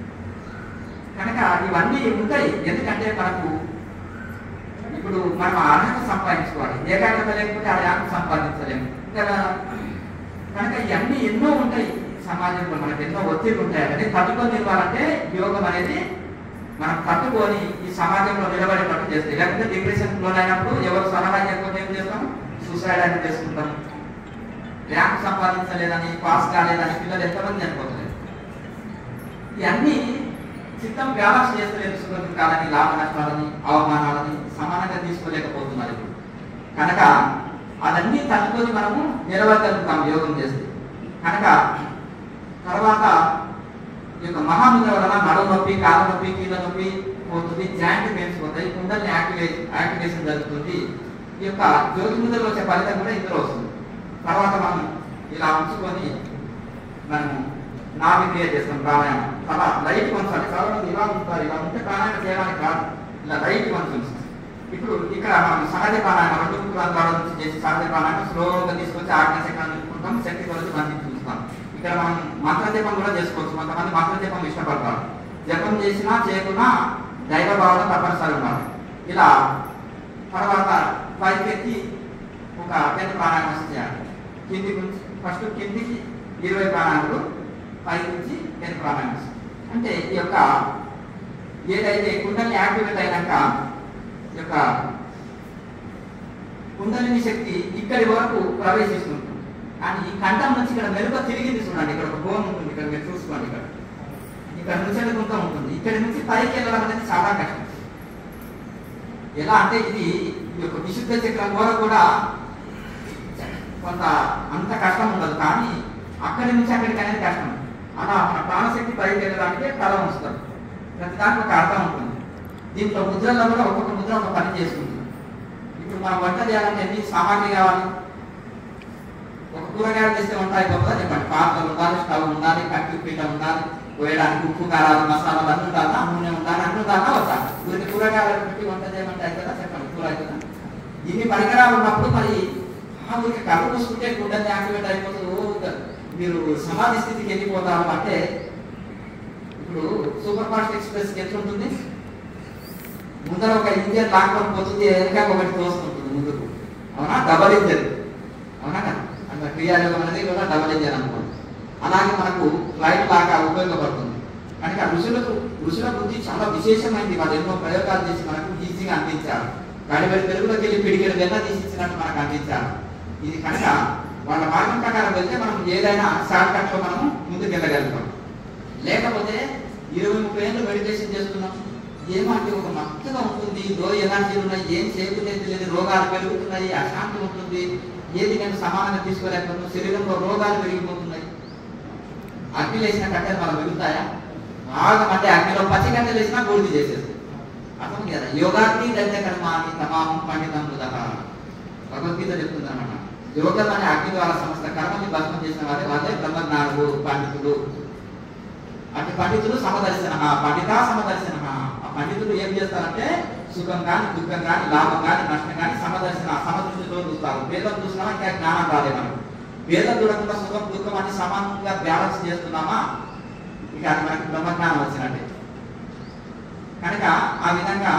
కనుక ఇవన్నీ ఉంటాయి ఎందుకంటే మనకు ఇప్పుడు మనం అర్హత సంపాదించుకోవాలి ఏకాగ్రత లేకపోతే ఆ అర్హత సంపాదించలేము కదా కనుక ఇవన్నీ ఎన్నో ఉంటాయి సమాజంలో మనకు ఎన్నో ఒత్తిళ్ళు ఉంటాయి అంటే తట్టుకొని నిలవాలంటే యోగం అనేది మనం తట్టుకొని ఈ సమాజంలో నిలబడేటట్టు చేస్తాయి లేకపోతే డిప్రెషన్ లోనైనప్పుడు ఎవరు సలహా చేయకపోతే ఏం చేస్తాం సూసైడ్ అని చేసుకుంటాం ర్యాంక్ సంపాదించలేదని పాస్ కాలేదని పిల్లలు ఎంతమంది చనిపోతలేదు ఇవన్నీ చిత్తం బ్యాలెన్స్ చేస్తలేదు సుఖ కాలని లాభ నష్టాలని అవమానాలని సమానంగా తీసుకోలేకపోతున్నారు ఇప్పుడు కనుక అదన్నీ తట్టుకొని మనము నిలవగలుగుతాం యోగం చేస్తే కనుక తర్వాత ఈ యొక్క మహాముద్ర వలన నడుము నొప్పి కాళ్ళ నొప్పి కీళ్ళ నొప్పి పోతుంది జాయింట్ పెయిన్స్ పోతాయి కుండల్ని యాక్టివేట్ యాక్టివేషన్ జరుగుతుంది ఈ యొక్క జ్యోతి ముద్రలో వచ్చే ఫలితం కూడా ఇందులో వస్తుంది తర్వాత మనం ఇలా ఉంచుకొని మనము నాభి క్రియేట్ చేస్తాం ప్రాణాయామం చాలా లైట్ వంచాలి చాలా మంది ఇలా ఉంటారు ఇలా ఉంటే ప్రాణాయామం చేయడానికి కాదు ఇలా లైట్ వంచి ఉంచాలి ఇప్పుడు ఇక్కడ మనం సహజ ప్రాణాయామం రెండు ముక్కుల ద్వారా నుంచి చేసి సహజ ప్రాణాయామం స్లోగా తీసుకొచ్చి ఆజ్ఞ చక్రాన్ని నింపుకుంటాం శక్తి కొలసి బంధించి చూస్తాం ఇక్కడ మనం మంత్ర జపం కూడా చేసుకోవచ్చు కొంతమంది మంత్ర జపం ఇష్టపడతారు జపం చేసినా చేయకున్నా దైవ భావన తప్పనిసరి ఉండాలి ఇలా తర్వాత పైకెత్తి ఒక టెన్ ప్రాణాయామం చేయాలి కింది నుంచి ఫస్ట్ కిందికి ఇరవై ప్రాణాయామాలు పై నుంచి టెన్ ప్రాణాయామం అంటే ఈ యొక్క ఏదైతే కుండలిని యాక్టివేట్ అయినాక ఈ యొక్క కుండలిని శక్తి ఇక్కడి వరకు ప్రవేశిస్తుంది కానీ ఈ కంఠం నుంచి ఇక్కడ మెరుగ తిరిగింది చూడండి ఇక్కడ ఒక బోన్ ఉంటుంది ఇక్కడ మీరు చూసుకోండి ఇక్కడ ఇక్కడ నుంచి గుంత ఉంటుంది ఇక్కడి నుంచి పైకి వెళ్ళడం అనేది చాలా కష్టం ఎలా అంటే ఇది ఈ యొక్క విశుద్ధ చక్రం ద్వారా కూడా కొంత అంత కష్టం ఉండదు కానీ అక్కడి నుంచి అక్కడికి అనేది కష్టం అలా మన ప్రాణశక్తి పైకి వెళ్ళడానికి తల ఉంచుతారు ప్రతి దానికి ఒక అర్థం ఉంటుంది దీంట్లో ముద్రల్లో కూడా ఒక్కొక్క ముద్ర ఒక పని చేసుకుంటుంది ఇప్పుడు మనం వంట చేయాలంటే ఎన్ని సామాగ్రి కావాలి ఒక కూరగాయలు చేస్తే వంట అయిపోతుందా చెప్పండి పాత్రలు ఉండాలి స్టవ్ ఉండాలి కట్టి పీట ఉండాలి పోయడానికి ఉప్పు కారాలు మసాలాలు అన్ని ఉండాలా నూనె ఉండాలి అన్ని ఉండాలా వద్దా వీటిని కూరగాయలు పెట్టి వంట చేయమంటే అవుతుందా చెప్పండి కూర అవుతుందా ఇన్ని పరికరాలు ఉన్నప్పుడు మరి ఆ ఊరికి కళ్ళు మూసుకుంటే గుండెని యాక్టివేట్ అయిపోతుంది ఓ మీరు సమాధి స్థితికి వెళ్ళిపోతారు అంటే ఇప్పుడు సూపర్ ఫాస్ట్ ఎక్స్ప్రెస్ ఎట్లా ఉంటుంది ముందర ఒక ఇంజన్ లాక్కొని పోతుంది వెనక ఒకటి తోస్తుంటుంది ముందుకు అవునా డబల్ ఇంజన్ అవునా కదా అట్లా క్రియాయోగం అనేది కూడా డబల్ ఇంజన్ అనుకోండి అలాగే మనకు ఫ్లైట్ లాగా ఉపయోగపడుతుంది కనుక ఋషులకు ఋషుల బుద్ధి చాలా విశేషమైంది వాళ్ళు ఎన్నో ప్రయోగాలు చేసి మనకు ఈజీగా అందించారు గడిబడి తెలుగులోకి వెళ్ళి పిడికిలు వెన్న తీసి ఇచ్చినట్టు మనకు అందించారు ఇది కనుక వాళ్ళ మార్గం ప్రకారం వెళ్తే మనం ఏదైనా షార్ట్ కట్ లో మనం ముందుకు వెళ్ళగలుగుతాం లేకపోతే ఇరవై ముప్పై ఏళ్ళు మెడిటేషన్ చేస్తున్నాం ఏమంటే ఒక మత్తుగా ఉంటుంది లో ఎనర్జీలు ఉన్నాయి ఏం చేయలేదు లేదు రోగాలు పెరుగుతున్నాయి అశాంతి ఉంటుంది ఏది నేను సమానంగా తీసుకోలేకపోతున్నాను శరీరంలో రోగాలు పెరిగిపోతున్నాయి అగ్ని లేచిన కట్టెలు మనం మిగులుతాయా బాగా అంటే అగ్నిలో పచ్చి కట్టెలు వేసినా బూడిది చేసేస్తుంది అర్థం కదా యోగాగ్ని దైత్య కర్మాని తమాహం పండితం ముదహ భగవద్గీత చెప్తుంది అనమాట యోగం అనే అగ్ని ద్వారా సమస్త కర్మని భస్మం చేసిన వారే వాళ్ళే బ్రహ్మజ్ఞానులు పండితులు అటు పండితులు సమదర్శన పండిత సమదర్శన ఆ పండితులు ఏం చేస్తారంటే సుఖం కానీ దుఃఖం కానీ లాభం కానీ నష్టం కానీ సమదర్శన సమదృష్టితో చూస్తారు వేదం చూసినామా ఇంకా జ్ఞానం రాలే మనం వేదం చూడకుండా సుఖం దుఃఖం అని సమానంగా బ్యాలెన్స్ చేస్తున్నామా ఇక అది మనకి బ్రహ్మజ్ఞానం వచ్చినట్టే కనుక ఆ విధంగా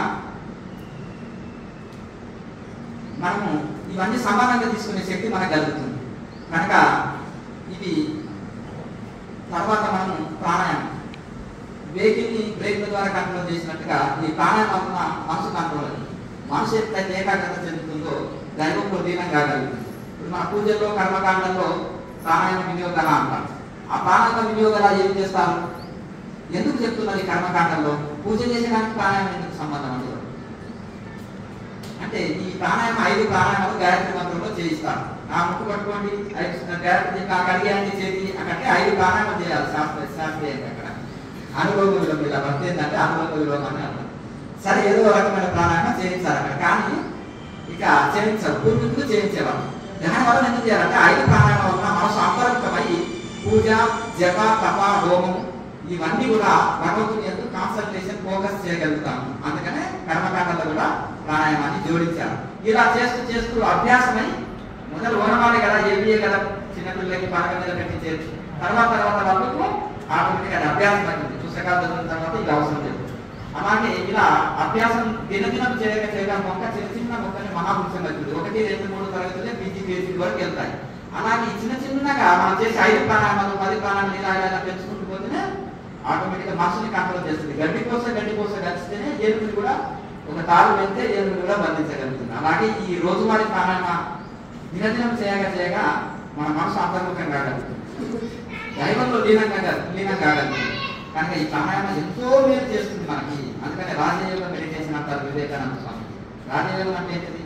మనము ఇవన్నీ సమానంగా తీసుకునే శక్తి మనకు కలుగుతుంది కనుక ఇది తర్వాత మనము ప్రాణాయామం వెహికల్ని బ్రేక్ల ద్వారా కంట్రోల్ చేసినట్టుగా ఈ ప్రాణాయామం వలన మనసు కంట్రోల్ అయింది మనసు ఎప్పుడైతే ఏకాగ్రత చెందుతుందో దైవంలో లీనం కాగలుగుతుంది ఇప్పుడు మన పూజల్లో కర్మకాండంలో ప్రాణాయామ వినియోగాల అంటారు ఆ ప్రాణాయామ వినియోగాల ఏం చేస్తారు ఎందుకు చెప్తున్నారు ఈ కర్మకాండంలో పూజ చేసేదానికి ప్రాణాయామం ఎందుకు సంబంధం అందులో అంటే ఈ ప్రాణాయామం ఐదు ప్రాణాయామాలు గాయత్రి మంత్రంలో చేయిస్తారు ఆ ముక్కు పట్టుకోండి ఐదు గాయత్రి ఆ కడిగాన్ని చేతి అక్కడికి ఐదు ప్రాణాయామం చేయాలి శాస్త్ర శాస్త్రీయంగా అక్కడ అనుభవం విలోమం ఇలా భక్తి ఏంటంటే అనుభవ విలోమం అని అన్నారు సరే ఏదో ఒక రకమైన ప్రాణాయామం చేయించారు అక్కడ కానీ ఇక చేయించారు పూర్వీకులు చేయించేవారు దాని వల్ల ఎందుకు చేయాలంటే ఐదు ప్రాణాయామం వలన మనసు అంతరంగమై పూజ జప తప హోమం ఇవన్నీ కూడా భగవంతుని ఎందుకు కాన్సన్ట్రేషన్ ఫోకస్ చేయగలుగుతాము అందుకనే కర్మకాండలో కూడా ప్రాణాయామాన్ని జోడించారు ఇలా చేస్తూ చేస్తూ అభ్యాసమై మొదలు ఓనమాలే కదా ఏబిఏ కదా చిన్నపిల్లలకి పడక మీద పెట్టించేది తర్వాత తర్వాత వాళ్ళకు ఆటోమేటిక్ అది అభ్యాసం అవుతుంది పుస్తకాలు చదివిన తర్వాత ఇది అవసరం లేదు అలాగే ఇలా అభ్యాసం దినదినం చేయక చేయగా మొక్క చిన్న చిన్న మొక్కని మహాపురుషం అవుతుంది ఒకటి రెండు మూడు తరగతులే పీజీ పీహెచ్డీ వరకు వెళ్తాయి అలాగే ఈ చిన్న చిన్నగా మనం చేసే ఐదు ప్రాణాయామాలు పది ప్రాణాయామాలు ఇలా ఇలా పెంచుకుంటూ పోతేనే ఆటోమేటిక్గా మనసుని కంట్రోల్ చేస్తుంది గడ్డి కోస గడ్డి కోస కలిస్తేనే ఏనుగుని కూడా ఒక తాడు వెళ్తే ఏనుగుని కూడా బంధించగలుగుతుంది అలాగే ఈ రోజువారీ ప్రాణాయామ దినదినం చేయగా చేయగా మన మనసు అంతర్ముఖం కాగలుగుతుంది దైవంలో లీనంగా లీనం కాగలుగుతుంది కనుక ఈ ప్రాణాయామం ఎంతో మేలు చేస్తుంది మనకి అందుకని రాజయోగ మెడిటేషన్ అంటారు వివేకానంద స్వామి రాజయోగం అంటే ఏంటిది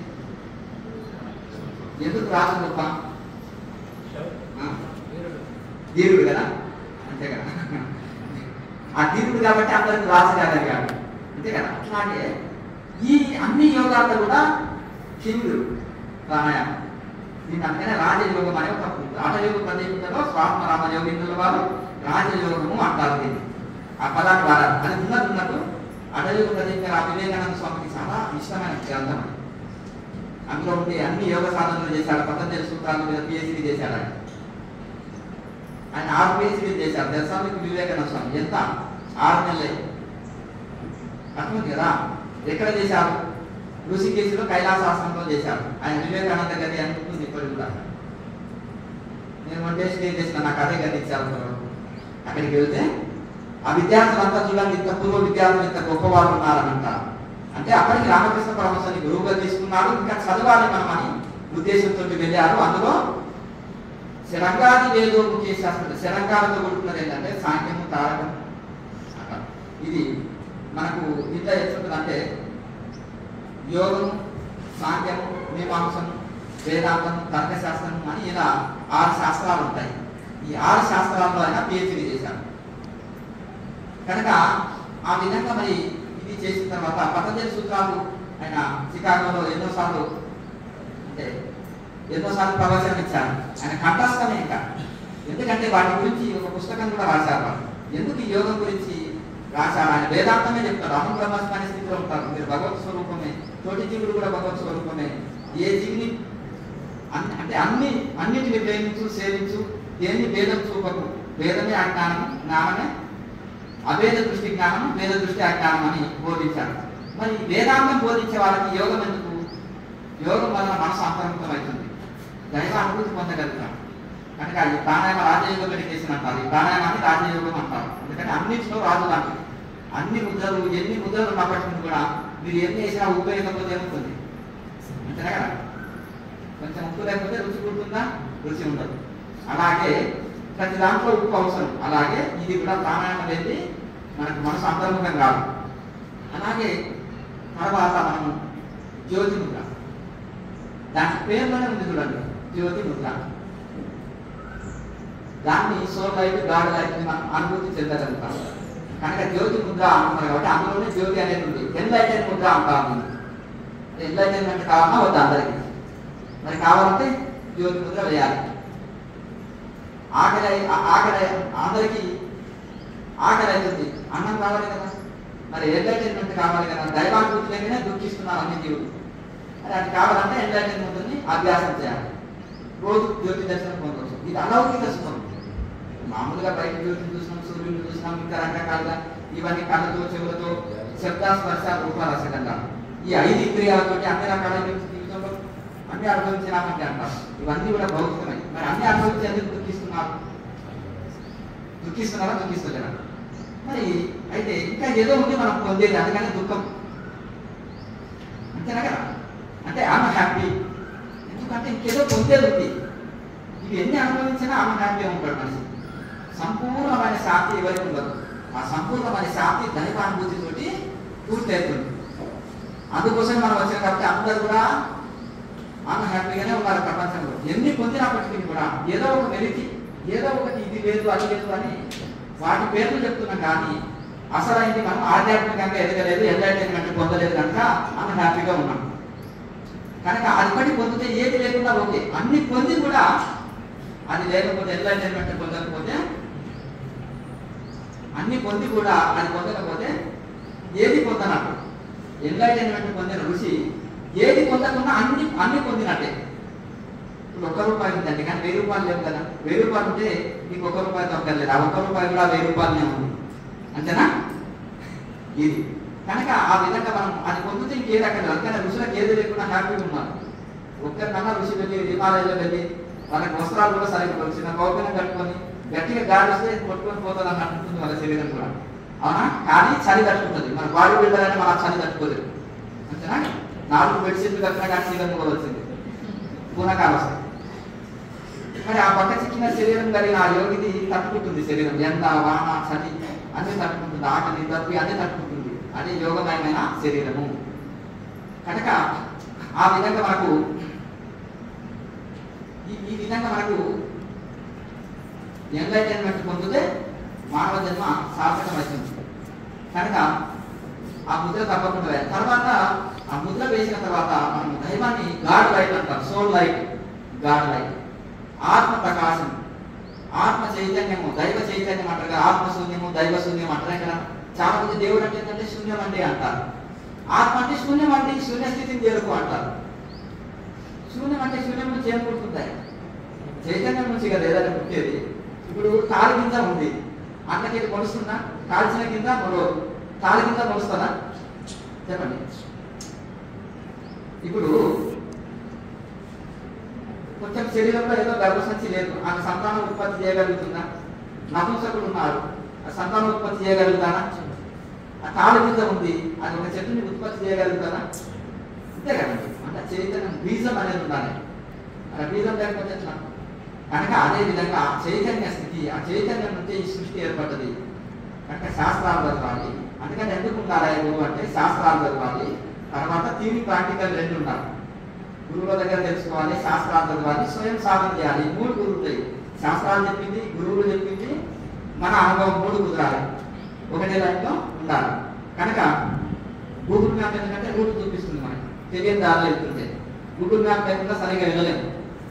ఎందుకు రాజగొప్ప ధీరుడు కదా అంతే కదా ఆ ధీరుడు కాబట్టి అందరికి రాజు కాగలిగాడు అంతే కదా అట్లాగే ఈ అన్ని యోగాల్లో కూడా కింగ్ ప్రాణాయామం దీని అందుకనే రాజయోగం అనే ఒక రాజయోగ ప్రదేశంలో స్వాత్మ రామ యోగిందుల వారు రాజయోగము అంటారు దీన్ని ఆ పదాన్ని వాడారు అది ఉన్నది ఉన్నట్టు అడయోగ ప్రదేశం ఆ వివేకానంద స్వామికి చాలా ఇష్టమైన గ్రంథం అది. అందులో ఉండే అన్ని యోగ సాధనలు చేశాడు పతంజలి సూత్రాల మీద పిహెచ్డీ చేశాడు ఆయన ఆయన ఆరు పిహెచ్డీ చేశారు దర్శనానికి వివేకానంద స్వామి ఎంత ఆరు నెలలే అర్థం కదా ఎక్కడ చేశారు ఋషికేశులో కైలాసాశ్రమంలో చేశారు ఆయన వివేకానంద గది అనుకుంటుంది ఇప్పటికి కూడా నేను వన్ డే స్టే చేసిన నాకు అదే గది ఇచ్చారు ఒకరు. అక్కడికి వెళ్తే ఆ విద్యార్థులంతా చూడండి ఇంత పూర్వ విద్యార్థులు ఇంత గొప్పవాళ్ళు ఉన్నారని అంటారు అంటే అప్పటికి రామకృష్ణ పరమహంసని గురువుగా తీసుకున్నాడు ఇంకా చదవాలి మనం అని ఉద్దేశంతో వెళ్ళారు అందులో శరంగాది వేదోముఖి శాస్త్రం శరంగాలతో కూడుకున్నది ఏంటంటే సాంఖ్యము తారకం అట్లా. ఇది మనకు ఇంత ఎట్లుంటుందంటే యోగం సాంఖ్యం మీమాంసం వేదాంతం తర్కశాస్త్రం అని ఇలా ఆరు శాస్త్రాలు ఉంటాయి ఈ ఆరు శాస్త్రాల్లో ఆయన పిహెచ్డీ చేశారు కనుక ఆ విధంగా మరి ఇది చేసిన తర్వాత పతంజలి సూత్రాలు ఆయన చికాగోలో ఎన్నోసార్లు అంటే ఎన్నోసార్లు ప్రవచనం ఇచ్చారు ఆయన కంఠస్థమే ఇంకా ఎందుకంటే వాటి గురించి ఒక పుస్తకం కూడా రాశారు వాళ్ళు ఎందుకు ఈ యోగం గురించి రాశారు ఆయన వేదాంతమే చెప్తాడు అహం బ్రహ్మస్మి అనే స్థితిలో ఉంటారు మీరు భగవత్ స్వరూపమే తోటి జీవుడు కూడా భగవత్ స్వరూపమే ఏ జీవిని అన్ని అంటే అన్ని అన్నిటిని ప్రేమించు సేవించు దేన్ని భేదం చూపకు భేదమే అజ్ఞానం జ్ఞానమే అభేద దృష్టి జ్ఞానం వేద దృష్టి అజ్ఞానం అని బోధించారు మరి వేదాంతం బోధించే వాళ్ళకి యోగం ఎందుకు యోగం వలన మనసు అంతర్ముఖం అవుతుంది దైవ అనుభూతి పొందగలుగుతాం కనుక ఈ ప్రాణాయామ రాజయోగం మెడిటేషన్ అంటారు ఈ ప్రాణాయామాన్ని రాజయోగం అంటారు ఎందుకంటే అన్నింటిలో రాజు లాంటిది అన్ని ముద్రలు ఎన్ని ముద్రలు ఉన్నప్పటికీ కూడా మీరు ఎన్ని వేసినా ఉపయోగంతో ఏమవుతుంది అంతేనా కదా కొంచెం ఉప్పు లేకపోతే రుచి పుడుతుందా రుచి ఉండదు అలాగే ప్రతి దాంట్లో ఉప్పు అవసరం అలాగే ఇది కూడా ప్రాణాయామం లేని మనకు మనసు అంతర్ముఖం కాదు అలాగే తర్వాత మనము జ్యోతి ముద్ర దాని పేరులోనే ఉంది చూడండి జ్యోతి ముద్ర దాన్ని సోల్ లైట్ గాడ్ లైట్ మనం అనుభూతి చెందగలుగుతాం కనుక జ్యోతి ముద్ర అంటున్నారు కాబట్టి అందులోనే జ్యోతి అనేది ఉంది ఎన్లైటెన్ ముద్ర అంటాము ఎన్లైటైన్మెంట్ కావాలన్నా వద్దు అందరికి మరి కావాలంటే జ్యోతి ముద్ర వేయాలి ఆకలి ఆ- ఆకలి అందరికీ ఆకలి అవుతుంది అన్నం కావాలి కదా మరి ఎంటర్టైన్మెంట్ కావాలి కదా దైవానుభూతి లేకనే దుఃఖిస్తున్నారు అన్ని జీవులు మరి అది కావాలంటే ఎంటర్టైన్మెంట్ని అభ్యాసం చేయాలి రోజు జ్యోతి దర్శనం పొందవచ్చు ఇది అలౌకిక సుఖం మామూలుగా బయట జ్యోతిని చూసినాం సూర్యుని చూసినాం ఇంకా రకరకాలుగా ఇవన్నీ కళ్ళతో చెవులతో శబ్ద స్పర్శ రూపరసకంగా ఈ ఐదు ఇంద్రియాలతో అన్ని రకాల జీవితంలో అన్ని అనుభవించినామంటే అంటారు ఇవన్నీ కూడా భౌతికమై మరి అన్ని అనుభవించి ఎందుకు దుఃఖిస్తున్నారు దుఃఖిస్తున్నారా దుఃఖిస్తున్నారా మరి అయితే ఇంకా ఏదో ఉంది మనం పొందేది అందుకని దుఃఖం అంతేనా కదా అంటే ఆమె హ్యాపీ ఎందుకంటే ఇంకేదో పొందేది ఉంది ఇవి ఎన్ని అనుభవించినా ఆమె హ్యాపీగా ఉంటాడు మనిషి సంపూర్ణమైన శాంతి ఎవరికి ఉండదు ఆ సంపూర్ణమైన శాంతి దైవానుభూతితోటి పూర్తి అవుతుంది అందుకోసం మనం వచ్చాం కాబట్టి అందరూ కూడా ఆమె హ్యాపీగానే ఉన్నారు ప్రపంచంలో ఎన్ని పొందినప్పటికీ కూడా ఏదో ఒక వెలితి ఏదో ఒకటి ఇది లేదు అది లేదు అని వాటి పేర్లు చెప్తున్నాం కానీ అసలైంది మనం ఆధ్యాత్మికంగా ఎదగలేదు ఎంటర్టైన్మెంట్ పొందలేదు కనుక ఆమె హ్యాపీగా ఉన్నాం కనుక అది బట్టి పొందితే ఏది లేకుండా ఓకే అన్ని పొంది కూడా అది లేకపోతే ఎంటర్టైన్మెంట్ పొందకపోతే అన్ని పొంది కూడా అది పొందకపోతే ఏది పొందనట్టు ఎంటర్టైన్మెంట్ పొందిన రుచి ఏది పొందకుండా అన్ని అన్ని పొందినట్టే ఇప్పుడు ఒక్క రూపాయి ఉందండి కానీ వెయ్యి రూపాయలు లేవు కదా వెయ్యి రూపాయలు ఉంటే నీకు ఒక్క రూపాయి దొరకలేదు ఆ ఒక్క రూపాయి కూడా వెయ్యి రూపాయలనే ఉంది అంతేనా ఇది కనుక ఆ విధంగా మనం అది పొందితే ఇంకేది అక్కడ అందుకని రుచులకు ఏది లేకుండా హ్యాపీగా ఉన్నారు ఒక్కరికన్నా రుచి వెళ్ళి హిమాలయాలో వెళ్ళి వాళ్ళకి వస్త్రాలు కూడా సరిగ్గా చిన్న కౌపిన కట్టుకొని గట్టిగా గాలి వస్తే కొట్టుకొని పోతుంది అని అంటుంది వాళ్ళ శరీరం కూడా అవునా కానీ చలి తట్టుకుంటుంది మన బాడీ బిల్డర్ అని మన చలి తట్టుకోలేదు అంతేనా నాలుగు బెడ్షీట్లు కట్టినా కానీ శరీరం కూడా వచ్చింది పూనకాలు వస్తాయి మరి ఆ పక్క చిక్కిన శరీరం కలిగిన ఆ యోగిది తట్టుకుంటుంది శరీరం ఎండ వాన చలి అన్ని తట్టుకుంటుంది ఆకలి తప్పి అన్ని తట్టుకుంటుంది అదే యోగమయమైన శరీరము కనుక ఆ విధంగా మనకు ఈ ఈ విధంగా మనకు ఎంటర్టైన్మెంట్ పొందితే మానవ జన్మ సార్థకమవుతుంది కనుక ఆ ముద్ర తప్పకుండా వేయాలి తర్వాత ఆ ముద్ర వేసిన తర్వాత మనం దైవాన్ని గాడ్ లైట్ అంటాం సోల్ లైట్ గాడ్ లైట్ ఆత్మ ప్రకాశం ఆత్మ చైతన్యము దైవ చైతన్యం అంటారు కదా, ఆత్మ శూన్యము దైవ శూన్యం అంటారు ఇక్కడ చాలా మంది దేవుడు అంటే ఏంటంటే శూన్యం అంటే అంటారు ఆత్మ అంటే శూన్యం అంటే ఈ శూన్య స్థితిని చేరుకో అంటారు శూన్యం అంటే శూన్యం నుంచి ఏం పుడుతుంది చైతన్యం నుంచి కదా ఏదైనా పుట్టేది ఇప్పుడు తాళి కింద ఉంది అన్నకి ఇది మొలుస్తుందా కాల్చిన కింద మొలవదు తాళి కింద మొలుస్తుందా చెప్పండి ఇప్పుడు కొంచెం శరీరంలో ఏదో గర్భసంచి లేదు ఆమె సంతానం ఉత్పత్తి చేయగలుగుతుందా నపుంసకుడు ఉన్నారు ఆ సంతానం ఉత్పత్తి చేయగలుగుతానా ఆ తాళి కింద ఉంది అది ఒక చెట్టుని ఉత్పత్తి చేయగలుగుతానా అంతే కదండి అంటే చైతన్యం బీజం అనేది ఉండాలి అలా బీజం లేకపోతే ఎట్లా కనుక అదే విధంగా ఆ చైతన్య స్థితి ఆ చైతన్యం నుంచే ఈ సృష్టి ఏర్పడ్డది కనుక శాస్త్రాలు చదవాలి అందుకని ఎందుకు ఉండాలి గురువు అంటే శాస్త్రాలు చదవాలి తర్వాత థీరీ ప్రాక్టికల్ రెండు ఉండాలి గురువుల దగ్గర తెలుసుకోవాలి శాస్త్రాలు చదవాలి స్వయం సాధన చేయాలి ఈ మూడు కుదురుతాయి శాస్త్రాలు చెప్పింది గురువులు చెప్పింది మన అనుభవం మూడు కుదరాలి ఒకటే లైన్లో ఉండాలి కనుక గూగుల్ మ్యాప్ ఎందుకంటే రూట్ చూపిస్తుంది మనకి తెలియని దారిలో వెళ్తుంటే గూగుల్ మ్యాప్ లేకుండా సరిగా వెళ్ళలేము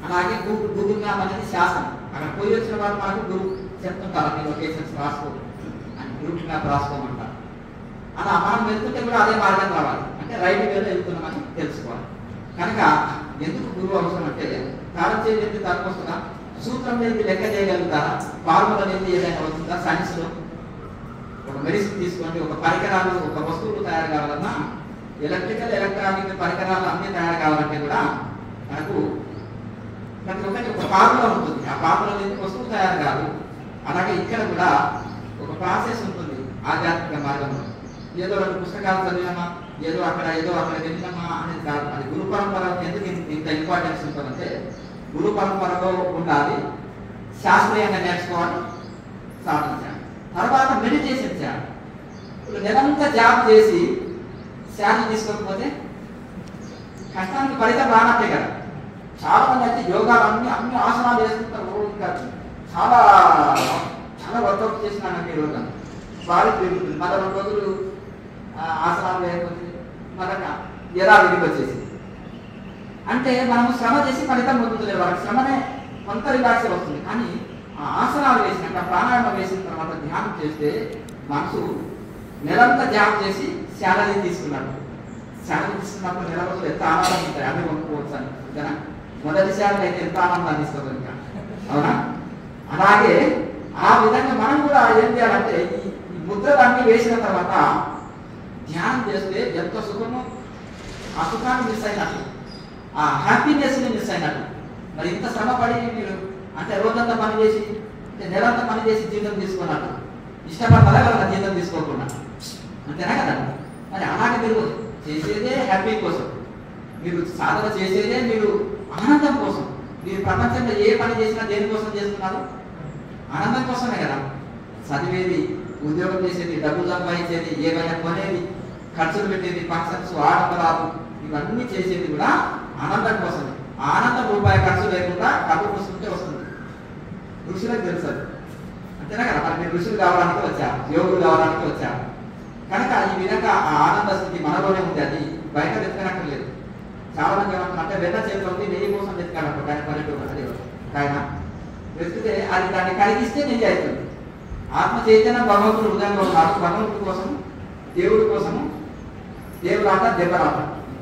అలాగే గూగుల్ గూగుల్ మ్యాప్ అనేది శాసనం అక్కడ పోయి వచ్చిన వాళ్ళు మనకు గురు చెప్తుంటారు మీ లొకేషన్స్ రాసుకో అని గూగుల్ మ్యాప్ రాసుకోమంటారు అలా మనం వెళ్తుంటే కూడా అదే మార్గం రావాలి అంటే రైట్ వేలో వెళ్తున్నామని తెలుసుకోవాలి కనుక ఎందుకు గురువు అవసరం అంటే తాళం చేయలేదు దానికి వస్తుందా సూత్రం లేని లెక్క చేయగలుగుతారా ఫార్ములా లేని ఏదైనా వస్తుందా సైన్స్ లో ఒక మెడిసిన్ తీసుకోండి ఒక పరికరాలు ఒక వస్తువులు తయారు కావాలన్నా ఎలక్ట్రికల్ ఎలక్ట్రానిక్ పరికరాలు అన్ని తయారు కావాలంటే కూడా మనకు ప్రతి ఒక్కటి ఒక ఫార్ములా ఉంటుంది ఆ ఫార్ములా లేని వస్తువు తయారు కాదు అలాగే ఇక్కడ కూడా ఒక ప్రాసెస్ ఉంటుంది ఆధ్యాత్మిక మార్గంలో ఏదో రెండు పుస్తకాలు చదివినామా ఏదో అక్కడ ఏదో అక్కడ వెళ్ళినామా అనేది కాదు అది గురు పరంపర ఎందుకు ఇంత- ఇంత ఇంపార్టెన్స్ ఉంటుందంటే గురు పరంపరలో ఉండాలి శాస్త్రీయంగా నేర్చుకోవాలి సాధన చేయాలి తర్వాత మెడిటేషన్ చేయాలి ఇప్పుడు నెలంతా జాబ్ చేసి శాలరీ తీసుకోకపోతే కష్టానికి ఫలితం రానట్టే కదా చాలా మంది అయితే యోగాలు అన్ని అన్ని ఆసనాలు వేసుకుంటారు ఓ ఇంకా చాలా చాలా వర్కౌట్ చేసినానండి ఈ రోజు బాడీ పెరుగుతుంది మళ్ళీ రెండు రోజులు ఆ, ఆసనాలు వేయకపోతే మరొక ఎలా విడికి వచ్చేసి అంటే మనము శ్రమ చేసి ఫలితం పొందుతలేదు వాళ్ళకి శ్రమనే కొంత రిలాక్స్ వస్తుంది కానీ ఆ ఆసనాలు వేసినాక ప్రాణాయామం వేసిన తర్వాత ధ్యానం చేస్తే మనసు నెలంతా జాబ్ చేసి శాలరీ తీసుకున్నాడు శాలరీ తీసుకున్నప్పుడు నెల రోజులు ఎంత ఆనందం ఉంటాయి అవి కొనుక్కోవచ్చు అని ఓకేనా మొదటి శాలరీ అయితే ఎంత ఆనందాన్ని ఇస్తుంది ఇంకా అవునా అలాగే ఆ విధంగా మనం కూడా ఏం చేయాలంటే ఈ ఈ ముద్రలన్నీ వేసిన తర్వాత ధ్యానం చేస్తే ఎంత సుఖము ఆ సుఖాన్ని మిస్ అయినట్టు ఆ హ్యాపీనెస్ ని మిస్ అయినట్టు మరి ఇంత శ్రమ పడి మీరు అంటే రోజంతా పని చేసి అంటే నెలంతా పని చేసి జీతం తీసుకున్నట్టు ఇష్టపడతారా కదా జీతం తీసుకోకుండా అంతేనా కదా మరి అలాగే మీరు చేసేదే హ్యాపీ కోసం మీరు సాధన చేసేదే మీరు ఆనందం కోసం మీరు ప్రపంచంలో ఏ పని చేసినా దేనికోసం చేస్తున్నారు ఆనందం కోసమే కదా చదివేది ఉద్యోగం చేసేది డబ్బులు సంపాదించేది ఏమైనా కొనేది ఖర్చులు పెట్టేది ఫంక్షన్స్ ఆడంబరాలు ఇవన్నీ చేసేది కూడా ఆనందం కోసమే ఆనందం రూపాయి ఖర్చు లేకుండా డబ్బు కూసుకుంటే వస్తుంది ఋషులకు తెలుసు అది. అంతేనా కదా మరి మీరు ఋషులు కావడానికి వచ్చారు యోగులు కావడానికి వచ్చారు కనుక ఈ విధంగా ఆ ఆనంద స్థితి మనలోనే ఉంది అది బయట వెతకనక్కర్లేదు చాలా మంది ఏమంటారు అంటే వెన్న చేతిలో ఉంది నెయ్యి కోసం వెతకాలంట కానీ పల్లెటూరు అది ఆయన వెతికితే అది దాన్ని కలిగిస్తే నెయ్యి అవుతుంది ఆత్మ చైతన్యం భగవంతుడు హృదయంలో ఉన్నాడు భగవంతుడి కోసం దేవుడి కోసము దేవులాట దెబ్బలాట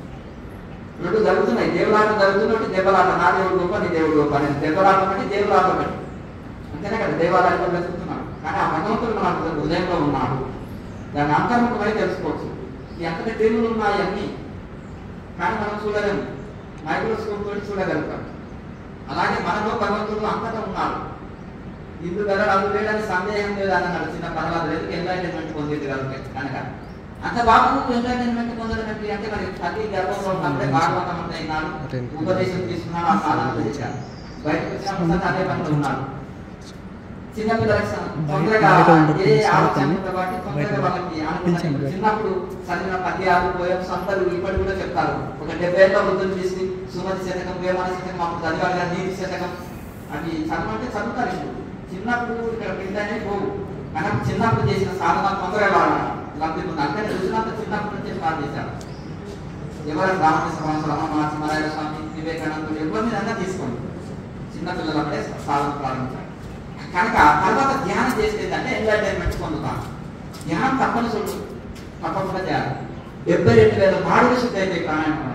రెండు జరుగుతున్నాయి దేవులాట జరుగుతున్నట్టు దెబ్బలాట నా దేవుడు గొప్ప నీ దేవుడు గొప్ప నేను దెబ్బలాట ఒకటి దేవులాట ఒకటి అంతేనే కదా దేవాలయంలో వెతుకుతున్నాడు కానీ ఆ భగవంతుడు మన హృదయంలో ఉన్నాడు దాన్ని అంతర్ముఖమై తెలుసుకోవచ్చు ఈ అంతటి దేవుళ్ళు ఉన్నాయి అన్ని కానీ మనం చూడలేము మైక్రోస్కోప్ తోటి చూడగలుగుతాం అలాగే మనలో భగవంతుడు అంతటా ఉన్నాడు ఇందు వెళ్ళడం అందు వేయడానికి సందేహం లేదు అని అన్నాడు చిన్న పర్వాలేదు లేదు ఎంటర్టైన్మెంట్ పొందేది కనుక కనుక అంత బాబు ఎంటర్టైన్మెంట్ పొందడం ఏంటి అంటే మరి తల్లి గర్భంలో ఉన్నప్పుడే భాగవతం అంతా అయినాడు ఉపదేశం తీసుకున్నాడు ఆ సాధన చేశాడు బయటకు వచ్చినప్పుడు అదే పనిలో ఉన్నాడు చిన్నపిల్లలకి స- తొందరగా ఏ ఆలోచన ఉందో కాబట్టి తొందరగా వాళ్ళకి అనుకున్న- చిన్నప్పుడు చదివిన పద్యాలు పోయమ్స్ అందరూ ఇప్పటి కూడా చెప్తారు ఒక డెబ్బై ఏళ్ళ వృద్ధులు తీసి సుమతి శతకం వేమన శతకం అప్పుడు చదివాలి కదా నీతి శతకం అవి చదవంటే చదువుతారు ఇప్పుడు చిన్నప్పుడు ఇక్కడ పిల్లనే పోవు మనం చిన్నప్పుడు చేసిన సాధన తొందరగా లబ్ధిస్తుంది అంటే రుచినంత చిన్నప్పటి నుంచే స్టార్ట్ చేశారు ఎవరైనా రామకృష్ణ స్వామి రమణ మరాయ స్వామి వివేకానందుడు ఎవరిని అన్నా తీసుకోండి చిన్నపిల్లలప్పుడే సాధన ప్రారంభించారు కనుక తర్వాత ధ్యానం చేస్తే అంటే ఎంటర్టైన్మెంట్ పొందుతాం ధ్యానం తప్పనిసరి తప్పకుండా చేయాలి డెబ్బై రెండు వేల మాడులు శుద్ధి అయితే ప్రాణాయామం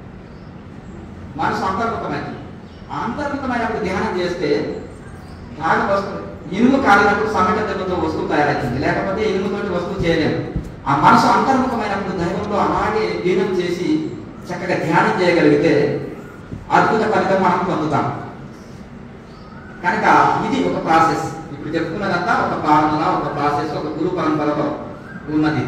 మనసు అంతర్ముఖమైంది ఆ అంతర్ముఖమైనప్పుడు ధ్యానం చేస్తే రాగం వస్తుంది ఇనుము కాలినప్పుడు సమెట దెబ్బతో వస్తువు తయారవుతుంది లేకపోతే ఇనుముతోటి వస్తువు చేయలేము ఆ మనసు అంతర్ముఖమైనప్పుడు దైవంలో అలాగే లీనం చేసి చక్కగా ధ్యానం చేయగలిగితే అద్భుత ఫలితం మనం పొందుతాం కనుక ఇది ఒక ప్రాసెస్ ఇప్పుడు చెప్పుకున్నదంతా ఒక ఫార్ములా ఒక ప్రాసెస్ ఒక గురు పరంపరలో ఉన్నది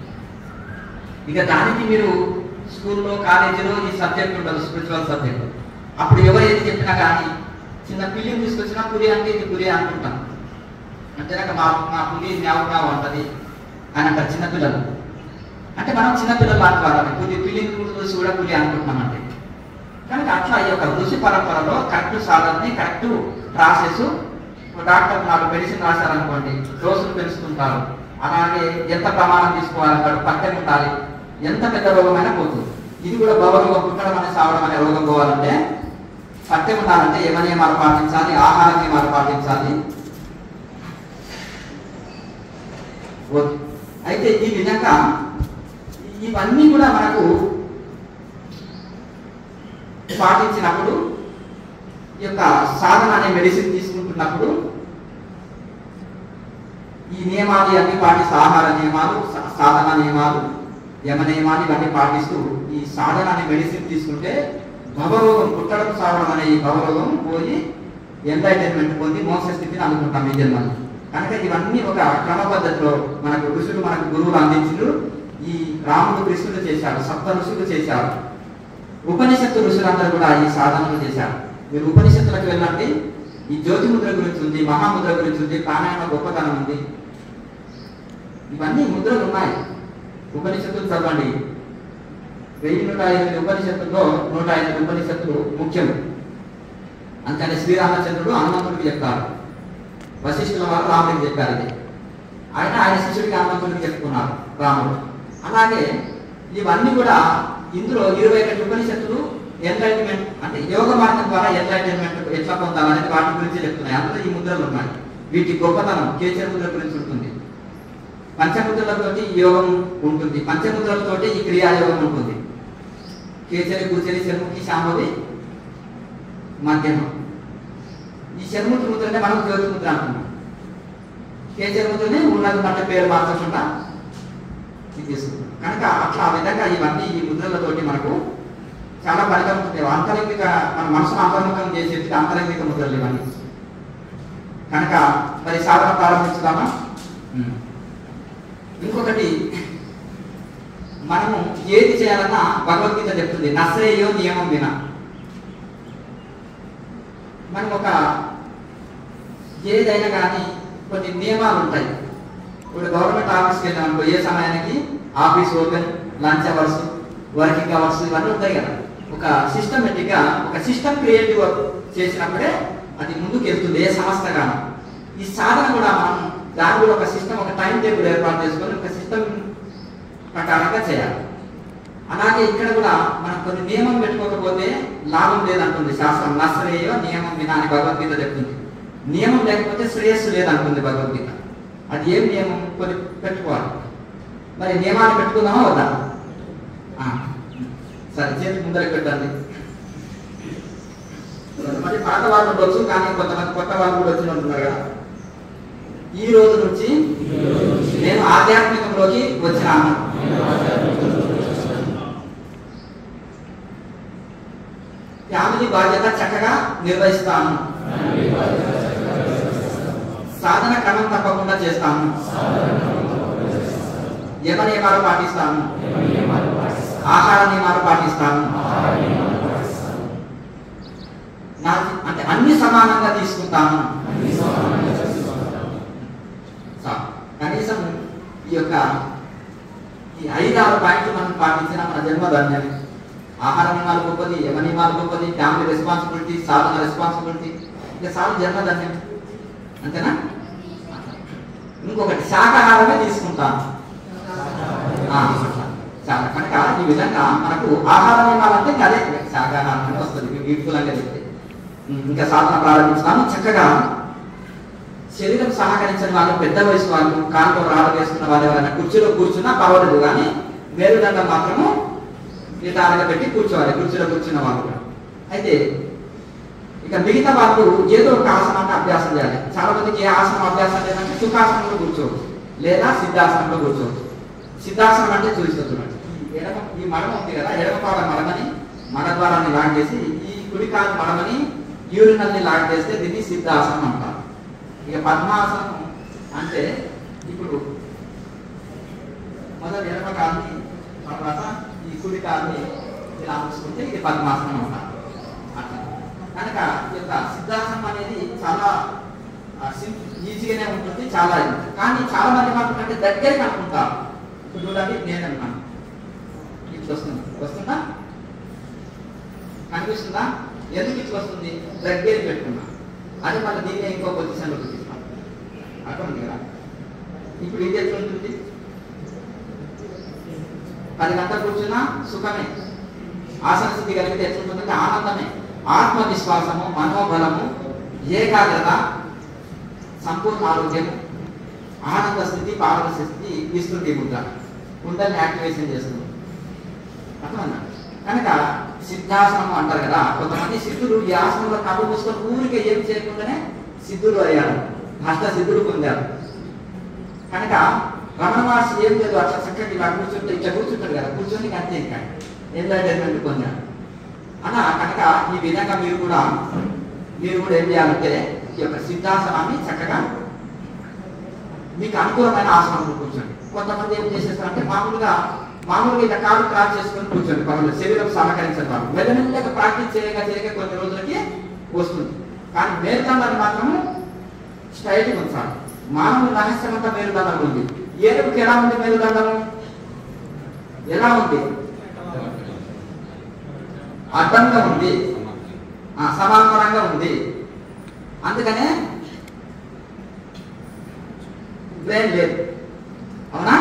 ఇక దానికి మీరు స్కూల్లో కాలేజీలో ఈ సబ్జెక్ట్ ఉండదు స్పిరిచువల్ సబ్జెక్ట్ అప్పుడు ఎవరు ఏది చెప్పినా కానీ చిన్న పిల్లిని తీసుకొచ్చినా పులి అంటే ఇది పులి అనుకుంటాం అంతేనాక మా మా పులి న్యావుగా ఉంటుంది అని అంటారు చిన్నపిల్లలు అంటే మనం చిన్నపిల్లలు లాంటి వాళ్ళని పులి పిల్లిని చూసి కూడా పులి అనుకుంటున్నాం అంటే కనుక అట్లా ఈ యొక్క ఋషి పరంపరలో కరెక్ట్ సాధనని కరెక్ట్ ప్రాసెస్ డాక్టర్ నాలుగు మెడిసిన్ రాశారనుకోండి డోసులు పెంచుతుంటారు అలాగే ఎంత ప్రమాణం తీసుకోవాలంటాడు పక్కన ఉండాలి ఎంత పెద్ద రోగమైనా పోతుంది ఇది కూడా భవరోగం పుట్టడం అనే సావడం అనే రోగం పోవాలంటే పట్టె ఉండాలంటే యమ నియమాలు పాటించాలి ఆహార నియమాలు పాటించాలి ఓకే అయితే ఈ విధంగా ఇవన్నీ కూడా మనకు పాటించినప్పుడు ఈ యొక్క సాధన అనే మెడిసిన్ తీసుకుంటున్నప్పుడు ఈ నియమాలు అన్ని పాటిస్తూ ఆహార నియమాలు సా- సాధన నియమాలు యమ నియమాలు ఇవన్నీ పాటిస్తూ ఈ సాధన అనే మెడిసిన్ తీసుకుంటే భవరోగం పుట్టడం సావడం అనే ఈ భవరోగం పోయి ఎంటర్టైన్మెంట్ పొంది మోక్ష స్థితిని అనుకుంటాం ఈ జన్మని కనుక ఇవన్నీ ఒక క్రమ పద్ధతిలో మనకు ఋషులు మనకు గురువులు అందించారు ఈ రాముడు కృష్ణుడు చేశారు సప్త ఋషులు చేశారు ఉపనిషత్తు ఋషులందరూ కూడా ఈ సాధనలు చేశారు మీరు ఉపనిషత్తులకు వెళ్ళండి ఈ జ్యోతి ముద్ర గురించి ఉంది మహాముద్ర గురించి ఉంది ప్రాణాయామ గొప్పతనం ఉంది ఇవన్నీ ముద్రలు ఉన్నాయి ఉపనిషత్తులు చదవండి వెయ్యి నూట ఎనిమిది ఉపనిషత్తుల్లో నూట ఎనిమిది ఉపనిషత్తులు ముఖ్యం అంతనే శ్రీరామచంద్రుడు హనుమంతుడికి చెప్తారు వశిష్ఠుల వారు రాముడికి చెప్పారు ఇది ఆయన ఆయన శిష్యుడికి హనుమంతుడికి చెప్పుకున్నారు రాముడు అలాగే ఇవన్నీ కూడా ఇందులో ఇరవై రెండు ఉపనిషత్తులు ఎంటర్టైన్మెంట్ అంటే యోగ మార్గం ద్వారా ఎంటర్టైన్మెంట్ ఎట్లా పొందాలనేది వాటి గురించి చెప్తున్నాయి అందులో ఈ ముద్రలు ఉన్నాయి వీటి గొప్పతనం కేచర ముద్ర గురించి ఉంటుంది పంచముద్రలతోటి ఈ యోగం ఉంటుంది పంచముద్రలతోటి ఈ క్రియాయోగం ఉంటుంది కేచరి కూచరి శర్ముఖి శాంభవి మధ్యమం ఈ శర్ముఖి ముద్రనే మనం జ్యోతి ముద్ర అంటున్నాం కేచరి ముద్రనే ఉన్నది అంటే పేరు మార్చకుండా ఇది తీసుకుంటాం కనుక అట్లా ఆ విధంగా ఇవన్నీ ఈ ముద్రలతోటి మనకు చాలా ఫలితం ఉంటుంది అంతరంగిక మన మనసును అంతర్ముఖం చేసేది అంతరంగిక ముద్రలు ఇవన్నీ కనుక మరి సాధన ప్రారంభించుదామా ఉం. ఇంకొకటి మనము ఏది చేయాలన్నా భగవద్గీత చెప్తుంది నశ్రేయో నియమం విన మనం ఒక ఏదైనా కానీ కొన్ని నియమాలు ఉంటాయి ఇప్పుడు గవర్నమెంట్ ఆఫీస్కి వెళ్ళామనుకో ఏ సమయానికి office open lunch hours working hours ఇవన్నీ ఉంటాయి కదా ఒక సిస్టమేటిక్ గా ఒక సిస్టమ్ క్రియేటివ్ చేసినప్పుడే అది ముందుకు వెళ్తుంది ఏ సంస్థ గాను ఈ సాధన కూడా మనం దాని కూడా ఒక సిస్టమ్ ఒక టైం టేబుల్ ఏర్పాటు చేసుకొని ఒక సిస్టమ్ ప్రకారంగా చేయాలి అలాగే ఇక్కడ కూడా మనం కొన్ని నియమం పెట్టుకోకపోతే లాభం లేదంటుంది శాస్త్రం నశ్రేయ నియమం వినా అని భగవద్గీత చెప్తుంది నియమం లేకపోతే శ్రేయస్సు లేదంటుంది భగవద్గీత అది ఏం నియమం కొన్ని పెట్టుకోవాలి మరి నియమాలు పెట్టుకుందామా వద్దా ఆ, సరే చేతి ముందరకు పెట్టండి మరి పాత వాళ్ళు ఉండొచ్చు కానీ కొంతమంది కొత్త వాళ్ళు కూడా వచ్చి ఉంటున్నారు కదా ఈ రోజు నుంచి నేను ఆధ్యాత్మికంలోకి వచ్చినాను ఫ్యామిలీ బాధ్యత చక్కగా నిర్వహిస్తాను సాధన క్రమం తప్పకుండా చేస్తాను యమ నియమాలు పాటిస్తాను ఆహార నియమాలు పాటిస్తాను నా అంటే అన్ని సమానంగా తీసుకుంటాను సా- కనీసం ఈ యొక్క ఈ ఐదారు పాయింట్లు మనం పాటించిన మన జన్మ ధన్యమే ఆహార నియమాలు గొప్పది యమ నియమాలు గొప్పది ఫ్యామిలీ రెస్పాన్సిబిలిటీ సాధన రెస్పాన్సిబిలిటీ ఇంకా సాధన జన్మ ధన్యం అంతేనా ఇంకొకటి శాకాహారమే తీసుకుంటాను ఆ, చాలా కనుక ఈ విధంగా మనకు ఆహార నియమాలు అంటే ఇంకా అదే శాకాహారం అంటే వస్తుంది బ్యూటిఫుల్ అని చెప్తే ఉం, ఇంకా సాధన ప్రారంభించుతాము చక్కగా శరీరం సహకరించని వాళ్ళు పెద్ద వయసు వాళ్ళు కాలుతో రాళ్ళు వేసుకున్న వాళ్ళు ఎవరైనా కుర్చీలో కూర్చున్నా పర్వాలేదు కానీ మేరుదండం మాత్రము నిదానంగా పెట్టి కూర్చోవాలి కుర్చీలో కూర్చున్న వాళ్ళు కూడా. అయితే ఇక మిగతా వాళ్ళు ఏదో ఒక ఆసనాన్ని అభ్యాసం చేయాలి చాలా మందికి ఏ ఆసనం అభ్యాసం లేదంటే సుఖాసనంలో కూర్చోవచ్చు లేదా సిద్ధాసనంలో కూర్చోవచ్చు సిద్ధాసనం అంటే చూపిస్తున్నాడు ఈ ఎడమ ఈ మడమ ఉంది కదా ఎడమ పాద మడమని మడ ద్వారాన్ని లాక్ చేసి ఈ కుడి కాలు మడమని యూరినల్ని లాక్ చేస్తే దీన్ని సిద్ధాసనం అంటారు ఇక పద్మాసనం అంటే ఇప్పుడు మొదటి ఎడమ కాల్ని తర్వాత ఈ కుడి కాల్ని ఇలా చూసుకుంటే ఇది పద్మాసనం అంటారు అట్లా కనుక ఈ యొక్క సిద్ధాసనం అనేది చాలా ఆ, sim- ఈజీగానే ఉంటుంది చాలా ఇది. కానీ చాలా మంది ఏమంటారంటే దగ్గరికి అనుకుంటారు ఇప్పుడు చూడండి నేను అనుకున్నాను ఇట్లా వస్తుంది వస్తుందా కనిపిస్తుందా ఎందుకు ఇట్లా వస్తుంది దగ్గర పెట్టుకున్నా అది మళ్ళీ దీన్ని ఇంకో పొజిషన్లో చూపిస్తాం అర్థం ఉంది కదా ఇప్పుడు ఇది ఎట్లా ఉంటుంది పది గంటలు కూర్చున్నా సుఖమే ఆసన స్థితి కలిగితే ఎట్లుంటుందంటే ఆనందమే ఆత్మవిశ్వాసము మనోబలము ఏకాగ్రత సంపూర్ణ ఆరోగ్యం ఆనంద స్థితి పాలన స్థితి ఇస్తుంది ఈ ముద్ర కుండల్ని యాక్టివేషన్ చేస్తుంది అర్థమన్నా కనుక సిద్ధాసనం అంటారు కదా కొంతమంది సిద్ధులు ఈ ఆసనంలో కళ్ళు మూసుకొని ఊరికే ఏం చేయకుండానే సిద్ధులు అయ్యారు అష్ట సిద్ధులు పొందారు కనుక రమణ మహర్షి ఏం లేదు అట్లా చక్కటి ఇలా కూర్చుంటే ఇట్లా కూర్చుంటాడు కదా కూర్చొని అంతే ఇంకా ఎంటర్టైన్మెంట్ పొందారు అలా కనుక ఈ విధంగా మీరు కూడా మీరు కూడా ఏం చేయాలంటే ఈ యొక్క సిద్ధాసనాన్ని చక్కగా మీకు అనుకూలమైన ఆసనంలో కూర్చోండి కొంతమంది ఏం చేసేస్తారంటే మామూలుగా మామూలుగా ఇట్లా కాలు క్రాస్ చేసుకొని కూర్చోండి పనులు శరీరం సహకరించడం వాళ్ళు మెల్లమెల్లగా ప్రాక్టీస్ చేయగా చేయగా కొన్ని రోజులకి వస్తుంది కానీ మేలుదండాన్ని మాత్రము స్ట్రైట్గా ఉంచాలి మానవుని రహస్యం అంతా మేలుదండం ఉంది ఏనుగుకి ఎలా ఉంది మేలుదండము ఎలా ఉంది అడ్డంగా ఉంది ఆ, సమాంతరంగా ఉంది అందుకనే బ్రెయిన్ లేదు అవునా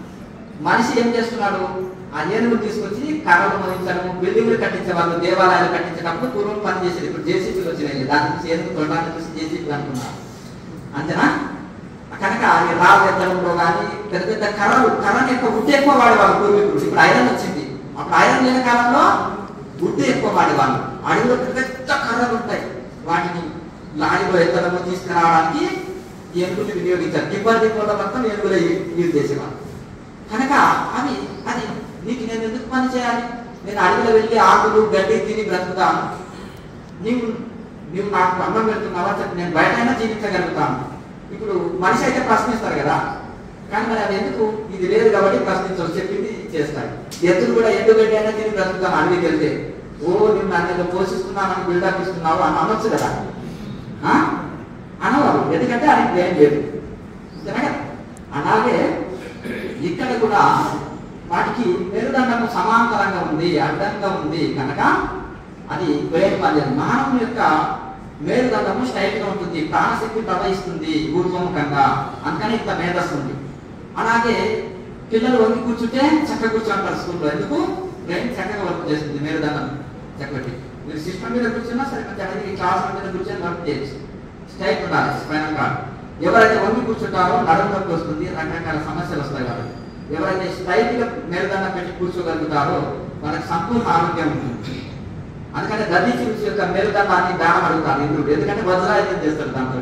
మనిషి ఏం చేస్తున్నాడు ఆ ఏనుగు తీసుకొచ్చి కర్రలు మోయించడం బిల్డింగ్లు కట్టించే వాళ్ళు దేవాలయాలు కట్టించేటప్పుడు పూర్వం పని చేసేది ఇప్పుడు జేసీపీలు వచ్చినాయి దాని నుంచి ఏనుగు తొండానికి చూసి జేసీపీ అనుకున్నారు అంతేనా కనుక ఈ రాళ్ళు ఎత్తడంలో కానీ పెద్ద పెద్ద కర్రలు కర్రని ఎక్కువ ఉడ్డు ఎక్కువ వాడేవాళ్ళు పూర్వీకులు ఇప్పుడు ఐరన్ వచ్చింది అప్పుడు ఐరన్ లేని కాలంలో ఉడ్డు ఎక్కువ వాడేవాళ్ళు అడవిలో పెద్ద పెద్ద కర్రలు ఉంటాయి వాటిని లారీలో ఎత్తడము తీసుకురావడానికి ఏనుగులు వినియోగించారు టిప్పర్ డిపోలో మొత్తం ఏనుగులే యూజ్ చేసేవాళ్ళు కనుక అవి అది నీకు నేను ఎందుకు పని చేయాలి నేను అడవిలో వెళ్ళి ఆకులు గడ్డి తిని బ్రతుకుతాను నీవు నీవు నాకు అన్నం పెడుతున్నావా చెప్పి నేను బయటైనా జీవించగలుగుతాను ఇప్పుడు మనిషి అయితే ప్రశ్నిస్తారు కదా కానీ మరి అది ఎందుకు ఇది లేదు కాబట్టి ప్రశ్నించవచ్చు చెప్పింది చేస్తాయి ఎద్దులు కూడా ఎండు గడ్డి అయినా తిని బ్రతుకుతాను అడవికి వెళ్తే ఓ నువ్వు నన్ను ఏదో పోషిస్తున్నానని బిల్డప్ ఇస్తున్నావు అని అనొచ్చు కదా ఆ? అనవారు ఎందుకంటే అది ఏం లేదు అంతేనా కదా? అలాగే ఇక్కడ కూడా వాటికి మెరుదండము సమాంతరంగా ఉంది అడ్డంగా ఉంది కనుక అది బ్రెయిన్ పనిచేయదు మానవుని యొక్క మేరుదండము స్ట్రైట్ గా ఉంటుంది ప్రాణశక్తి ప్రవహిస్తుంది ఊర్వముఖంగా అందుకని ఇంత మేధస్సు ఉంది అలాగే పిల్లలు వంగి కూర్చుంటే చక్క కూర్చోంటారు స్కూల్లో ఎందుకు బ్రెయిన్ చక్కగా వర్క్ చేస్తుంది మేరుదండం చక్కటి మీరు సిస్టమ్ మీద కూర్చున్నా సరే కొంచెం ఈ క్లాస్ మీద కూర్చొని వర్క్ చేయొచ్చు స్ట్రైట్ ఉండాలి స్పైనల్ కార్డ్ ఎవరైతే వంగి కూర్చుంటారో నడుము నొప్పి వస్తుంది రకరకాల సమస్యలు వస్తాయి వాళ్ళకి ఎవరైతే స్ట్రైట్ గా మేరుదండం పెట్టి కూర్చోగలుగుతారో వాళ్ళకి సంపూర్ణ ఆరోగ్యం ఉంటుంది అందుకని దద్దీ చిరుసు యొక్క మేలుదండాన్ని దానం అడుగుతారు ఇంద్రుడు ఎందుకంటే వజ్రాయుధం చేస్తాడు దాంతో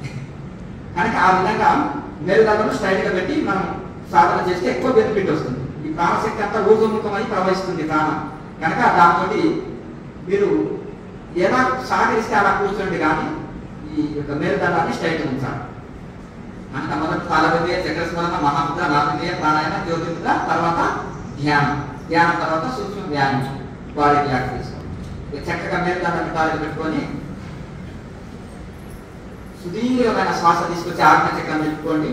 కనుక ఆ విధంగా మేలుదండం స్ట్రైట్ గా పెట్టి మనం సాధన చేస్తే ఎక్కువ బెనిఫిట్ వస్తుంది ఈ ప్రాణశక్తి అంతా ఊర్ధముఖమై ప్రవహిస్తుంది ప్రాణం కనుక దాంతో మీరు ఎలా సహకరిస్తే అలా కూర్చోండి కానీ ఈ యొక్క మేలుదండాన్ని స్ట్రైట్ ఉంచాలి కనుక మొదటి తాళవిద్య చక్రస్మరణ మహాముద్ర నాలుగు ప్రాణాయామ జ్యోతిముద్ర తర్వాత ధ్యానం ధ్యానం తర్వాత సూక్ష్మ వ్యాయామం బాడీ రిలాక్స్ చేసుకోండి ఇక చక్కగా మేలుదండాన్ని కాళ్ళు పెట్టుకొని సుదీర్ఘమైన శ్వాస తీసుకొచ్చి ఆజ్ఞ చక్రం పెట్టుకోండి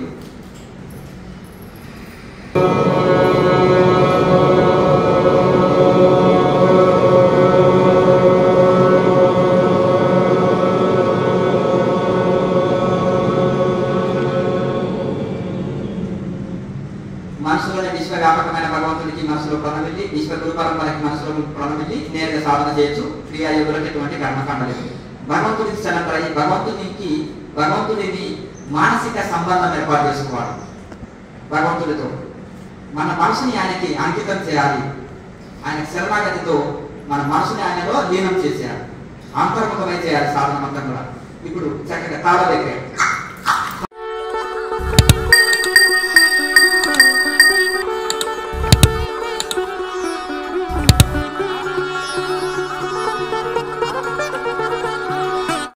మనసులోనే విశ్వవ్యాపకమైన భగవంతుడికి మనసులో ప్రణమిల్లి విశ్వ గురు పరంపరకి మనసులో ప్రణమిల్లి నేరుగా సాధన చేయొచ్చు క్రియాయోగులకు ఎటువంటి కర్మకాండ లేదు భగవంతుడికి శరణపడి భగవంతునికి భగవంతుడిని మానసిక సంబంధం ఏర్పాటు చేసుకోవాలి భగవంతుడితో మన మనసుని ఆయనకి అంకితం చేయాలి ఆయన శరణాగతితో మన మనసుని ఆయనలో లీనం చేసేయాలి అంతర్ముఖమై చేయాలి సాధన మొత్తం కూడా ఇప్పుడు చక్కగా తాళ దగ్గర